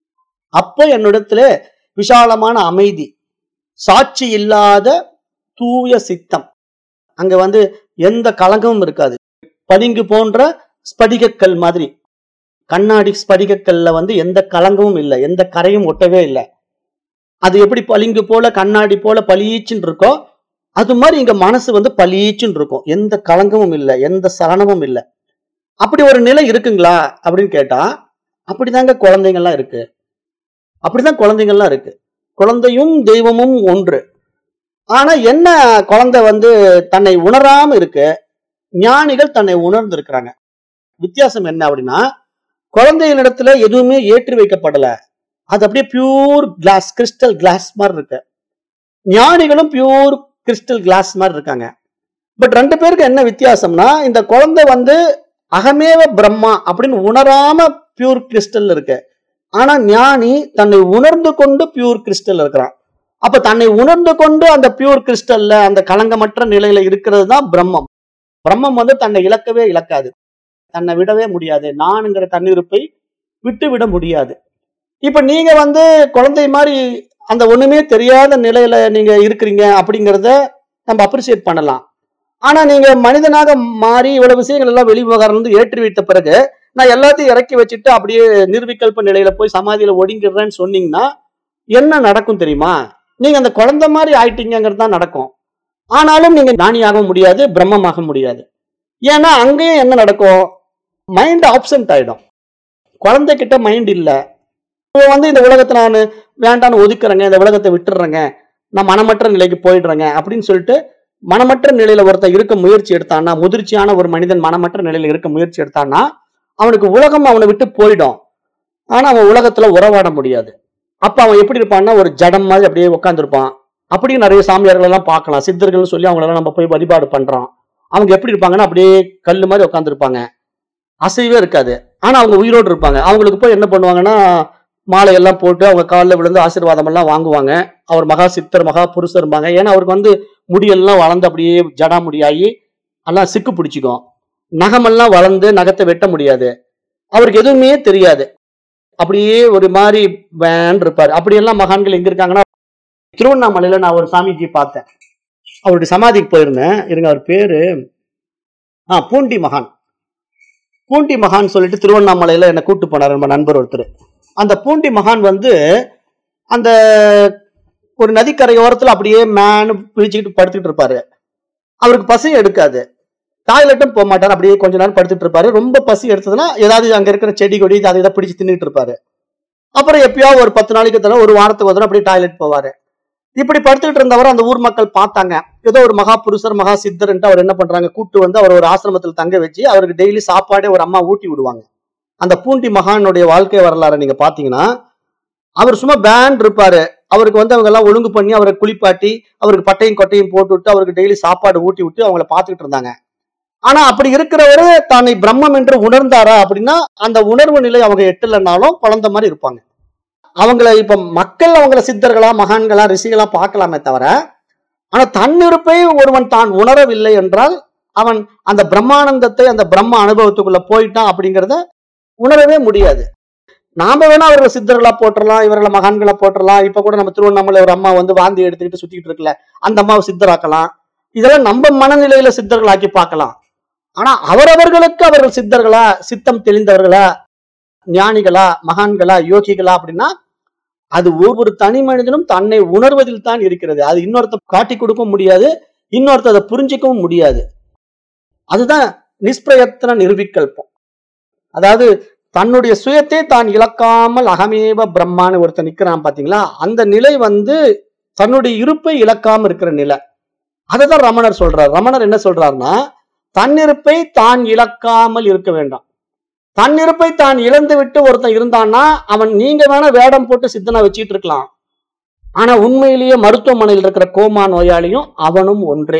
அப்போ என்னிடத்துல விசாலமான அமைதி சாட்சி இல்லாத தூய சித்தம் அங்க வந்து எந்த கலங்கமும் இருக்காது பளிங்கு போன்ற ஸ்படிகக்கல் மாதிரி கண்ணாடி ஸ்படிகக்கல்ல வந்து எந்த கலங்கமும் இல்லை எந்த கரையும் ஒட்டவே இல்லை அது எப்படி பளிங்கு போல கண்ணாடி போல பளீச்சுன்னு இருக்கோ அது மாதிரி இங்க மனசு வந்து பளீச்சுன்னு இருக்கும் எந்த கலங்கமும் இல்லை எந்த சலனமும் இல்லை அப்படி ஒரு நிலை இருக்குங்களா அப்படின்னு கேட்டா அப்படிதாங்க குழந்தைங்கள்லாம் இருக்கு அப்படிதான் குழந்தைங்கள்லாம் இருக்கு குழந்தையும் தெய்வமும் ஒன்று ஆனா என்ன குழந்தை வந்து தன்னை உணராம இருக்கு ஞானிகள் தன்னை உணர்ந்து இருக்கிறாங்க வித்தியாசம் என்ன அப்படின்னா குழந்தைகளிடத்துல எதுவுமே ஏற்றி வைக்கப்படல அது அப்படியே பியூர் கிளாஸ் கிறிஸ்டல் கிளாஸ் மாதிரி இருக்கு ஞானிகளும் பியூர் கிறிஸ்டல் கிளாஸ் மாதிரி இருக்காங்க பட் ரெண்டு பேருக்கு என்ன வித்தியாசம்னா இந்த குழந்தை வந்து அகமேவ பிரம்மா அப்படின்னு உணராம பியூர் கிறிஸ்டல் இருக்கு ஆனா ஞானி தன்னை உணர்ந்து கொண்டு பியூர் கிறிஸ்டல் இருக்கிறான் அப்ப தன்னை உணர்ந்து கொண்டு அந்த பியூர் கிறிஸ்டல்ல அந்த கலங்கமற்ற நிலையில இருக்கிறது தான் பிரம்மம் பிரம்மம் வந்து தன்னை இழக்கவே இழக்காது தன்னை விடவே முடியாது நானுங்கிற தன்னிருப்பை விட்டு விட முடியாது இப்ப நீங்க வந்து குழந்தை மாதிரி அந்த ஒண்ணுமே தெரியாத நிலையில நீங்க இருக்கிறீங்க அப்படிங்கிறத நம்ம அப்ரிசியேட் பண்ணலாம் ஆனா நீங்க மனிதனாக மாறி இவ்வளவு விஷயங்கள் எல்லாம் வெளி விவகாரம் வந்து ஏற்றி வைத்த பிறகு நான் எல்லாத்தையும் இறக்கி வச்சுட்டு அப்படியே நிர்விகல்ப நிலையில போய் சமாதியில ஒடுங்கிடுறேன்னு சொன்னீங்கன்னா என்ன நடக்கும் தெரியுமா நீங்க அந்த குழந்தை மாதிரி ஆயிட்டீங்கிறது தான் நடக்கும் ஆனாலும் நீங்க ஞானியாக முடியாது பிரம்மமாக முடியாது ஏன்னா அங்கேயும் என்ன நடக்கும் மைண்ட் ஆப்சென்ட் ஆயிடும் குழந்தைகிட்ட மைண்ட் இல்ல இப்போ வந்து இந்த உலகத்தை நான் வேண்டான்னு ஒதுக்குறேங்க இந்த உலகத்தை விட்டுறேங்க நான் மனமற்ற நிலைக்கு போயிடுறேங்க அப்படின்னு சொல்லிட்டு மனமற்ற நிலையில ஒருத்தன் இருக்க முயற்சி எடுத்தான்னா முதிர்ச்சியான ஒரு மனிதன் மனமற்ற நிலையில இருக்க முயற்சி எடுத்தான்னா அவனுக்கு உலகம் அவனை விட்டு போயிடும் ஆனா அவன் உலகத்துல உறவாட முடியாது அப்ப அவன் எப்படி இருப்பான்னா ஒரு ஜடம் மாதிரி அப்படியே உட்காந்துருப்பான் அப்படியும் நிறைய சாமியார்கள் எல்லாம் பார்க்கலாம் சித்தர்கள்னு சொல்லி அவங்களெல்லாம் நம்ம போய் வழிபாடு பண்றோம் அவங்க எப்படி இருப்பாங்கன்னா அப்படியே கல்லு மாதிரி உட்காந்துருப்பாங்க அசைவே இருக்காது ஆனா அவங்க உயிரோடு இருப்பாங்க அவங்களுக்கு போய் என்ன பண்ணுவாங்கன்னா மாலையெல்லாம் போட்டு அவங்க காலில் விழுந்து ஆசீர்வாதம் எல்லாம் வாங்குவாங்க அவர் மகா சித்தர் மகா புருஷர்பாங்க ஏன்னா அவருக்கு வந்து முடியெல்லாம் வளர்ந்து அப்படியே ஜடா முடியாகி எல்லாம் சிக்கு பிடிச்சிக்கும் நகமெல்லாம் வளர்ந்து நகத்தை வெட்ட முடியாது அவருக்கு எதுவுமே தெரியாது அப்படியே ஒரு மாதிரி வேன் இருப்பார் அப்படியெல்லாம் மகான்கள் எங்க இருக்காங்கன்னா திருவண்ணாமலையில நான் ஒரு சாமிஜி பார்த்தேன் அவருடைய சமாதிக்கு போயிருந்தேன் இருங்க அவர் பேரு ஆ பூண்டி மகான் பூண்டி மகான் சொல்லிட்டு திருவண்ணாமலையில என்னை கூட்டு போனார் நம்ம நண்பர் ஒருத்தர் அந்த பூண்டி மகான் வந்து அந்த ஒரு நதிக்கரை ஓரத்துல அப்படியே மேனு பிழிச்சுக்கிட்டு படுத்துக்கிட்டு இருப்பாரு அவருக்கு பசி எடுக்காது டாய்லெட்டும் போக மாட்டார் அப்படியே கொஞ்ச நேரம் படுத்துட்டு இருப்பாரு ரொம்ப பசி எடுத்ததுன்னா ஏதாவது அங்க இருக்கிற செடி கொடி அதை இதை பிடிச்சு தின்னுட்டு இருப்பாரு அப்புறம் எப்பயாவது ஒரு பத்து நாளைக்கு தர ஒரு வாரத்துக்கு ஒரு தடவை அப்படியே டாய்லெட் போவாரு இப்படி படுத்துக்கிட்டு இருந்தவர் அந்த ஊர் மக்கள் பார்த்தாங்க ஏதோ ஒரு மகா புருஷர் மகா சித்தர்ன்ட்டு அவர் என்ன பண்றாங்க கூட்டு வந்து அவர் ஒரு ஆசிரமத்தில் தங்க வச்சு அவருக்கு டெய்லி சாப்பாடே ஒரு அம்மா ஊட்டி விடுவாங்க அந்த பூண்டி மகானுடைய வாழ்க்கை வரலாறை நீங்க பாத்தீங்கன்னா அவர் சும்மா பேண்ட் இருப்பாரு அவருக்கு வந்து அவங்க எல்லாம் ஒழுங்கு பண்ணி அவரை குளிப்பாட்டி அவருக்கு பட்டையும் கொட்டையும் போட்டு விட்டு அவருக்கு டெய்லி சாப்பாடு ஊட்டி விட்டு அவங்கள பார்த்துக்கிட்டு இருந்தாங்க ஆனா அப்படி இருக்கிறவரு தன்னை பிரம்மம் என்று உணர்ந்தாரா அப்படின்னா அந்த உணர்வு நிலை அவங்க எட்டலைனாலும் குழந்தை மாதிரி இருப்பாங்க அவங்கள இப்ப மக்கள் அவங்கள சித்தர்களா மகான்களா ரிஷிகளா பார்க்கலாமே தவிர ஆனா தன்னிருப்பை ஒருவன் தான் உணரவில்லை என்றால் அவன் அந்த பிரம்மானந்தத்தை அந்த பிரம்ம அனுபவத்துக்குள்ள போயிட்டான் அப்படிங்கிறத உணரவே முடியாது நாம வேணா அவர்களை சித்தர்களா போட்டுறலாம் இவர்களை மகான்களா போட்டுறலாம் இப்ப கூட நம்ம திருவண்ணாமலை ஒரு அம்மா வந்து வாந்தி எடுத்துக்கிட்டு சுத்திட்டு இருக்குல்ல அந்த அம்மாவை சித்தராக்கலாம் இதெல்லாம் நம்ம மனநிலையில சித்தர்களாக்கி பார்க்கலாம் ஆனா அவரவர்களுக்கு அவர்கள் சித்தர்களா சித்தம் தெளிந்தவர்களா ஞானிகளா மகான்களா யோகிகளா அப்படின்னா அது ஒவ்வொரு தனி மனிதனும் தன்னை உணர்வதில் தான் இருக்கிறது அது இன்னொருத்த காட்டி கொடுக்க முடியாது இன்னொருத்த அதை புரிஞ்சிக்கவும் முடியாது அதுதான் நிஷ்பிரயத்தன நிரூபிக்கல்பம் அதாவது தன்னுடைய சுயத்தை தான் இழக்காமல் அகமேவ பிரம்மான்னு ஒருத்தன் நிக்கிறான் பாத்தீங்களா அந்த நிலை வந்து தன்னுடைய இருப்பை இழக்காம இருக்கிற நிலை அதுதான் ரமணர் சொல்றார் ரமணர் என்ன சொல்றாருன்னா தன்னிருப்பை தான் இழக்காமல் இருக்க வேண்டாம் தன்னிருப்பை தான் இழந்து விட்டு ஒருத்தன் இருந்தான்னா அவன் நீங்க வேணா வேடம் போட்டு சித்தனை வச்சிட்டு இருக்கலாம் ஆனா உண்மையிலேயே மருத்துவமனையில் இருக்கிற கோமா நோயாளியும் அவனும் ஒன்றே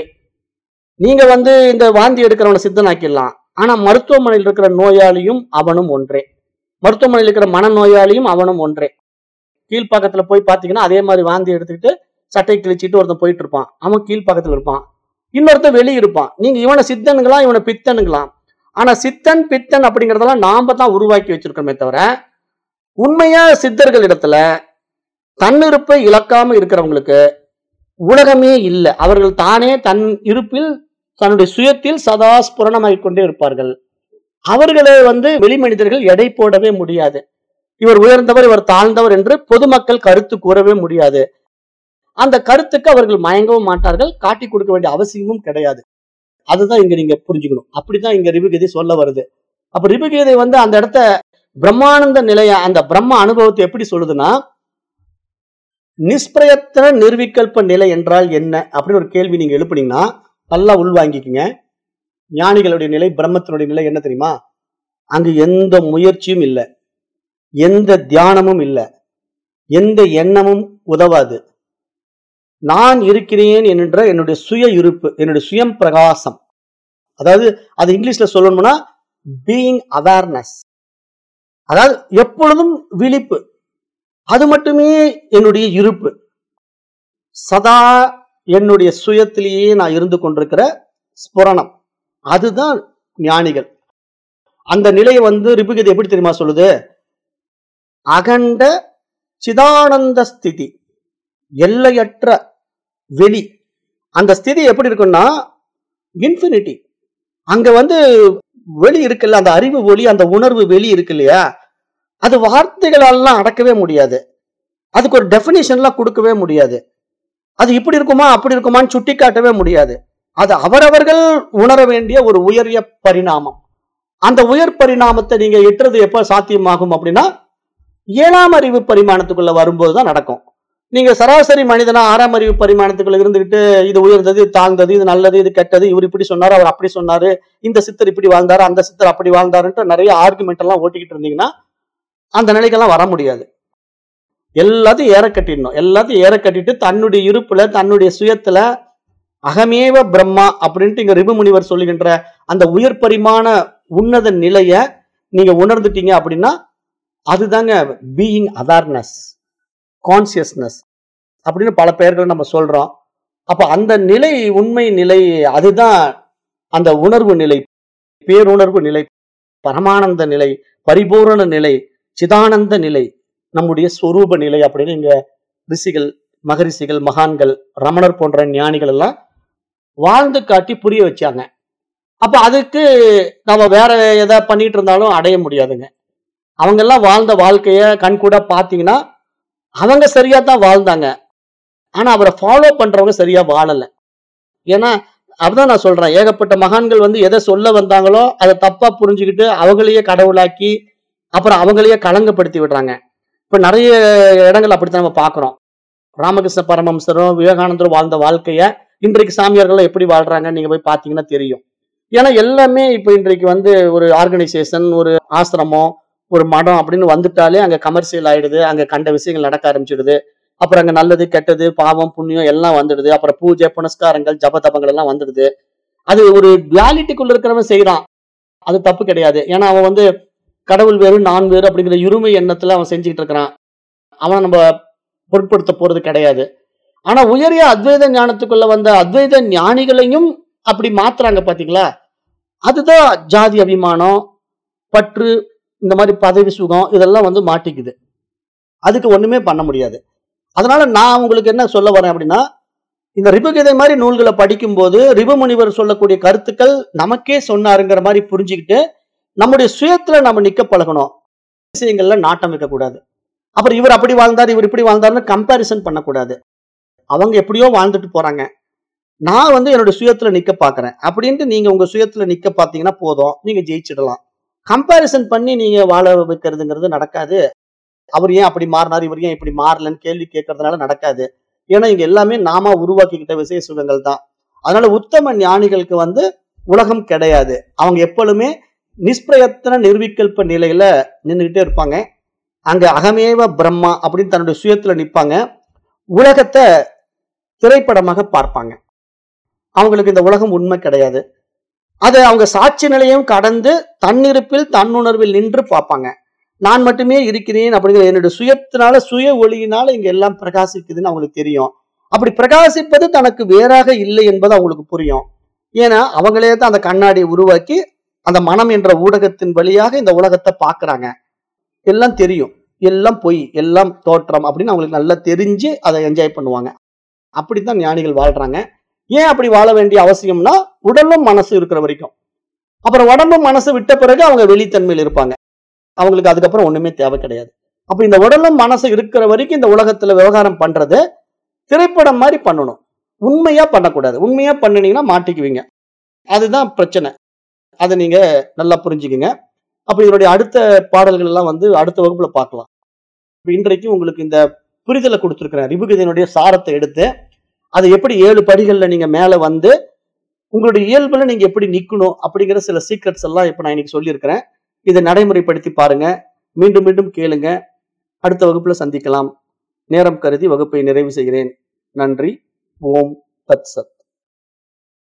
நீங்க வந்து இந்த வாந்தி எடுக்கிறவனை சித்தனாக்கிடலாம் ஆனா மருத்துவமனையில் இருக்கிற நோயாளியும் அவனும் ஒன்றே மருத்துவமனையில் இருக்கிற மனநோயாளியும் அவனும் ஒன்றே கீழ்ப்பாக்கத்துல போய் பாத்தீங்கன்னா அதே மாதிரி வாந்தி எடுத்துக்கிட்டு சட்டை கிழிச்சிட்டு ஒருத்தன் போயிட்டு இருப்பான் அவன் கீழ்ப்பாக்கத்துல இருப்பான் இன்னொருத்தன் வெளியே இருப்பான் நீங்க இவனை சித்தனுங்களாம் இவனை பித்தனுங்களாம் ஆனா சித்தன் பித்தன் அப்படிங்கறதெல்லாம் நாம தான் உருவாக்கி வச்சிருக்கோமே தவிர உண்மையா சித்தர்கள் இடத்துல தன்னிருப்பை இழக்காம இருக்கிறவங்களுக்கு உலகமே இல்லை அவர்கள் தானே தன் இருப்பில் தன்னுடைய சுயத்தில் சதா ஸ்புரணமாகிக் கொண்டே இருப்பார்கள் அவர்களை வந்து வெளி மனிதர்கள் எடை போடவே முடியாது இவர் உயர்ந்தவர் இவர் தாழ்ந்தவர் என்று பொதுமக்கள் கருத்து கூறவே முடியாது அந்த கருத்துக்கு அவர்கள் மயங்கவும் மாட்டார்கள் காட்டி கொடுக்க வேண்டிய அவசியமும் கிடையாது அதுதான் இங்க நீங்க புரிஞ்சுக்கணும் அப்படிதான் இங்க ரிபுகீதை சொல்ல வருது அப்ப ரிபுகீதை வந்து அந்த இடத்த பிரம்மானந்த நிலைய அந்த பிரம்ம அனுபவத்தை எப்படி சொல்லுதுன்னா நிஷ்பிரயத்தன நிர்விகல்ப நிலை என்றால் என்ன அப்படின்னு ஒரு கேள்வி நீங்க எழுப்புனீங்கன்னா நல்லா உள்வாங்கிக்குங்க ஞானிகளுடைய நிலை பிரம்மத்தினுடைய நிலை என்ன தெரியுமா அங்கு எந்த முயற்சியும் இல்லை எந்த தியானமும் இல்லை எந்த எண்ணமும் உதவாது நான் இருக்கிறேன் என்ற என்னுடைய சுய இருப்பு என்னுடைய சுயம் பிரகாசம் அதாவது அது இங்கிலீஷ்ல சொல்லணும்னா பீயிங் அவேர்னஸ் அதாவது எப்பொழுதும் விழிப்பு அது மட்டுமே என்னுடைய இருப்பு சதா என்னுடைய சுயத்திலேயே நான் இருந்து கொண்டிருக்கிற ஸ்புரணம் அதுதான் ஞானிகள் அந்த நிலையை வந்து ரிபுகீதை எப்படி தெரியுமா சொல்லுது அகண்ட சிதானந்த ஸ்திதி எல்லையற்ற வெளி அந்த ஸ்திதி எப்படி இருக்குன்னா இன்ஃபினிட்டி அங்க வந்து வெளி இருக்குல்ல அந்த அறிவு ஒளி அந்த உணர்வு வெளி இருக்கு இல்லையா அது வார்த்தைகளெல்லாம் அடக்கவே முடியாது அதுக்கு ஒரு டெபினிஷன்லாம் கொடுக்கவே முடியாது அது இப்படி இருக்குமா அப்படி இருக்குமான்னு சுட்டி காட்டவே முடியாது அது அவரவர்கள் உணர வேண்டிய ஒரு உயரிய பரிணாமம் அந்த உயர் பரிணாமத்தை நீங்க எட்டுறது எப்ப சாத்தியமாகும் அப்படின்னா ஏழாம் அறிவு பரிமாணத்துக்குள்ள வரும்போது தான் நடக்கும் நீங்க சராசரி மனிதனா ஆறாம் அறிவு பரிமாணத்துக்குள்ள இருந்துகிட்டு இது உயர்ந்தது இது தாழ்ந்தது இது நல்லது இது கெட்டது இவர் இப்படி சொன்னாரு அவர் அப்படி சொன்னாரு இந்த சித்தர் இப்படி வாழ்ந்தாரு அந்த சித்தர் அப்படி வாழ்ந்தாருன்ட்டு நிறைய ஆர்குமெண்ட் எல்லாம் ஓட்டிக்கிட்டு இருந்தீங்கன்னா அந்த நிலைக்கெல்லாம் வர முடியாது எல்லாத்தையும் ஏற கட்டிடணும் எல்லாத்தையும் ஏற கட்டிட்டு தன்னுடைய இருப்புல தன்னுடைய சுயத்துல அகமேவ பிரம்மா அப்படின்ட்டு இங்க ரிபு முனிவர் சொல்லுகின்ற அந்த உயர் பரிமாண உன்னத நிலைய நீங்க உணர்ந்துட்டீங்க அப்படின்னா அதுதாங்க பீயிங் அவேர்னஸ் கான்சியஸ்னஸ் அப்படின்னு பல பெயர்கள் நம்ம சொல்றோம் அப்ப அந்த நிலை உண்மை நிலை அதுதான் அந்த உணர்வு நிலை பேருணர்வு நிலை பரமானந்த நிலை பரிபூரண நிலை சிதானந்த நிலை நம்முடைய ஸ்வரூப நிலை அப்படின்னு இங்க ரிஷிகள் மகரிஷிகள் மகான்கள் ரமணர் போன்ற ஞானிகள் எல்லாம் வாழ்ந்து காட்டி புரிய வச்சாங்க அப்ப அதுக்கு நம்ம வேற எதை பண்ணிட்டு இருந்தாலும் அடைய முடியாதுங்க அவங்க எல்லாம் வாழ்ந்த வாழ்க்கைய கண்கூட பாத்தீங்கன்னா அவங்க சரியா தான் வாழ்ந்தாங்க ஆனா அவரை ஃபாலோ பண்றவங்க சரியா வாழல ஏன்னா அதுதான் நான் சொல்றேன் ஏகப்பட்ட மகான்கள் வந்து எதை சொல்ல வந்தாங்களோ அதை தப்பா புரிஞ்சுக்கிட்டு அவங்களையே கடவுளாக்கி அப்புறம் அவங்களையே களங்கப்படுத்தி விடுறாங்க இப்ப நிறைய இடங்கள் அப்படித்தான் நம்ம பாக்குறோம் ராமகிருஷ்ண பரமஹம்சரும் விவேகானந்தரும் வாழ்ந்த வாழ்க்கைய இன்றைக்கு சாமியார்கள் எப்படி வாழ்றாங்க நீங்க போய் பாத்தீங்கன்னா தெரியும் ஏன்னா எல்லாமே இப்ப இன்றைக்கு வந்து ஒரு ஆர்கனைசேஷன் ஒரு ஆசிரமம் ஒரு மடம் அப்படின்னு வந்துட்டாலே அங்க கமர்ஷியல் ஆயிடுது அங்க கண்ட விஷயங்கள் நடக்க ஆரம்பிச்சிடுது அப்புறம் அங்க நல்லது கெட்டது பாவம் புண்ணியம் எல்லாம் வந்துடுது அப்புறம் பூஜை புனஸ்காரங்கள் ஜபதபங்கள் எல்லாம் வந்துடுது அது ஒரு குவாலிட்டிக்குள்ள இருக்கிறவன் செய்யறான் அது தப்பு கிடையாது ஏன்னா அவன் வந்து கடவுள் வேறு நான் வேறு அப்படிங்கிற இருமை எண்ணத்துல அவன் செஞ்சுக்கிட்டு இருக்கிறான் அவனை நம்ம பொருட்படுத்த போறது கிடையாது ஆனா உயரிய அத்வைத ஞானத்துக்குள்ள வந்த அத்வைத ஞானிகளையும் அப்படி மாத்துறாங்க பாத்தீங்களா அதுதான் ஜாதி அபிமானம் பற்று இந்த மாதிரி பதவி சுகம் இதெல்லாம் வந்து மாட்டிக்குது அதுக்கு ஒண்ணுமே பண்ண முடியாது அதனால நான் உங்களுக்கு என்ன சொல்ல வரேன் அப்படின்னா இந்த ரிபுகீதை மாதிரி நூல்களை படிக்கும்போது ரிபு முனிவர் சொல்லக்கூடிய கருத்துக்கள் நமக்கே சொன்னாருங்கிற மாதிரி புரிஞ்சுக்கிட்டு நம்முடைய சுயத்துல நம்ம நிக்க பழகணும் விஷயங்கள்ல நாட்டம் வைக்கக்கூடாது அப்புறம் இவர் அப்படி வாழ்ந்தார் இவர் இப்படி வாழ்ந்தாருன்னு கம்பேரிசன் பண்ணக்கூடாது அவங்க எப்படியோ வாழ்ந்துட்டு போறாங்க நான் வந்து என்னோட சுயத்துல நிக்க பாக்குறேன் அப்படின்ட்டு நீங்க உங்க சுயத்துல நிக்க பாத்தீங்கன்னா போதும் நீங்க ஜெயிச்சிடலாம் கம்பேரிசன் பண்ணி நீங்க வாழ வைக்கிறதுங்கிறது நடக்காது அவர் ஏன் அப்படி மாறினார் இவர் ஏன் இப்படி மாறலன்னு கேள்வி கேட்கறதுனால நடக்காது ஏன்னா இங்க எல்லாமே நாம உருவாக்கிக்கிட்ட விசேஷ சுகங்கள் தான் அதனால உத்தம ஞானிகளுக்கு வந்து உலகம் கிடையாது அவங்க எப்பொழுதுமே நிஷ்பிரயத்தன நிர்விகல்ப நிலையில நின்றுகிட்டே இருப்பாங்க அங்க அகமேவ பிரம்மா அப்படின்னு தன்னுடைய சுயத்துல நிப்பாங்க உலகத்தை திரைப்படமாக பார்ப்பாங்க அவங்களுக்கு இந்த உலகம் உண்மை கிடையாது அதை அவங்க சாட்சி நிலையும் கடந்து தன்னிருப்பில் தன்னுணர்வில் நின்று பார்ப்பாங்க நான் மட்டுமே இருக்கிறேன் அப்படிங்கிற என்னுடைய சுயத்தினால சுய ஒளியினால இங்க எல்லாம் பிரகாசிக்குதுன்னு அவங்களுக்கு தெரியும் அப்படி பிரகாசிப்பது தனக்கு வேறாக இல்லை என்பது அவங்களுக்கு புரியும் ஏன்னா அவங்களே தான் அந்த கண்ணாடியை உருவாக்கி அந்த மனம் என்ற ஊடகத்தின் வழியாக இந்த உலகத்தை பார்க்கறாங்க எல்லாம் தெரியும் எல்லாம் பொய் எல்லாம் தோற்றம் அப்படின்னு அவங்களுக்கு நல்லா தெரிஞ்சு அதை என்ஜாய் பண்ணுவாங்க அப்படித்தான் ஞானிகள் வாழ்றாங்க ஏன் அப்படி வாழ வேண்டிய அவசியம்னா உடலும் மனசு இருக்கிற வரைக்கும் அப்புறம் உடம்பும் மனசு விட்ட பிறகு அவங்க வெளித்தன்மையில் இருப்பாங்க அவங்களுக்கு அதுக்கப்புறம் ஒண்ணுமே தேவை கிடையாது அப்ப இந்த உடலும் மனசு இருக்கிற வரைக்கும் இந்த உலகத்துல விவகாரம் பண்றது திரைப்படம் மாதிரி பண்ணணும் உண்மையா பண்ணக்கூடாது உண்மையா பண்ணினீங்கன்னா மாட்டிக்குவீங்க அதுதான் பிரச்சனை அதை நீங்க நல்லா புரிஞ்சுக்குங்க அப்ப இதனுடைய அடுத்த பாடல்கள் எல்லாம் வந்து அடுத்த வகுப்புல பார்க்கலாம் இப்ப இன்றைக்கு உங்களுக்கு இந்த புரிதலை கொடுத்துருக்கிறேன் ரிபுகதையினுடைய சாரத்தை எடுத்து அதை எப்படி ஏழு படிகள்ல நீங்க மேல வந்து உங்களுடைய இயல்புல நீங்க எப்படி நிக்கணும் அப்படிங்கிற சில சீக்ரெட்ஸ் எல்லாம் இப்ப நான் இன்னைக்கு சொல்லியிருக்கிறேன் இதை நடைமுறைப்படுத்தி பாருங்க மீண்டும் மீண்டும் கேளுங்க அடுத்த வகுப்புல சந்திக்கலாம் நேரம் கருதி வகுப்பை நிறைவு செய்கிறேன் நன்றி ஓம் தத் சத்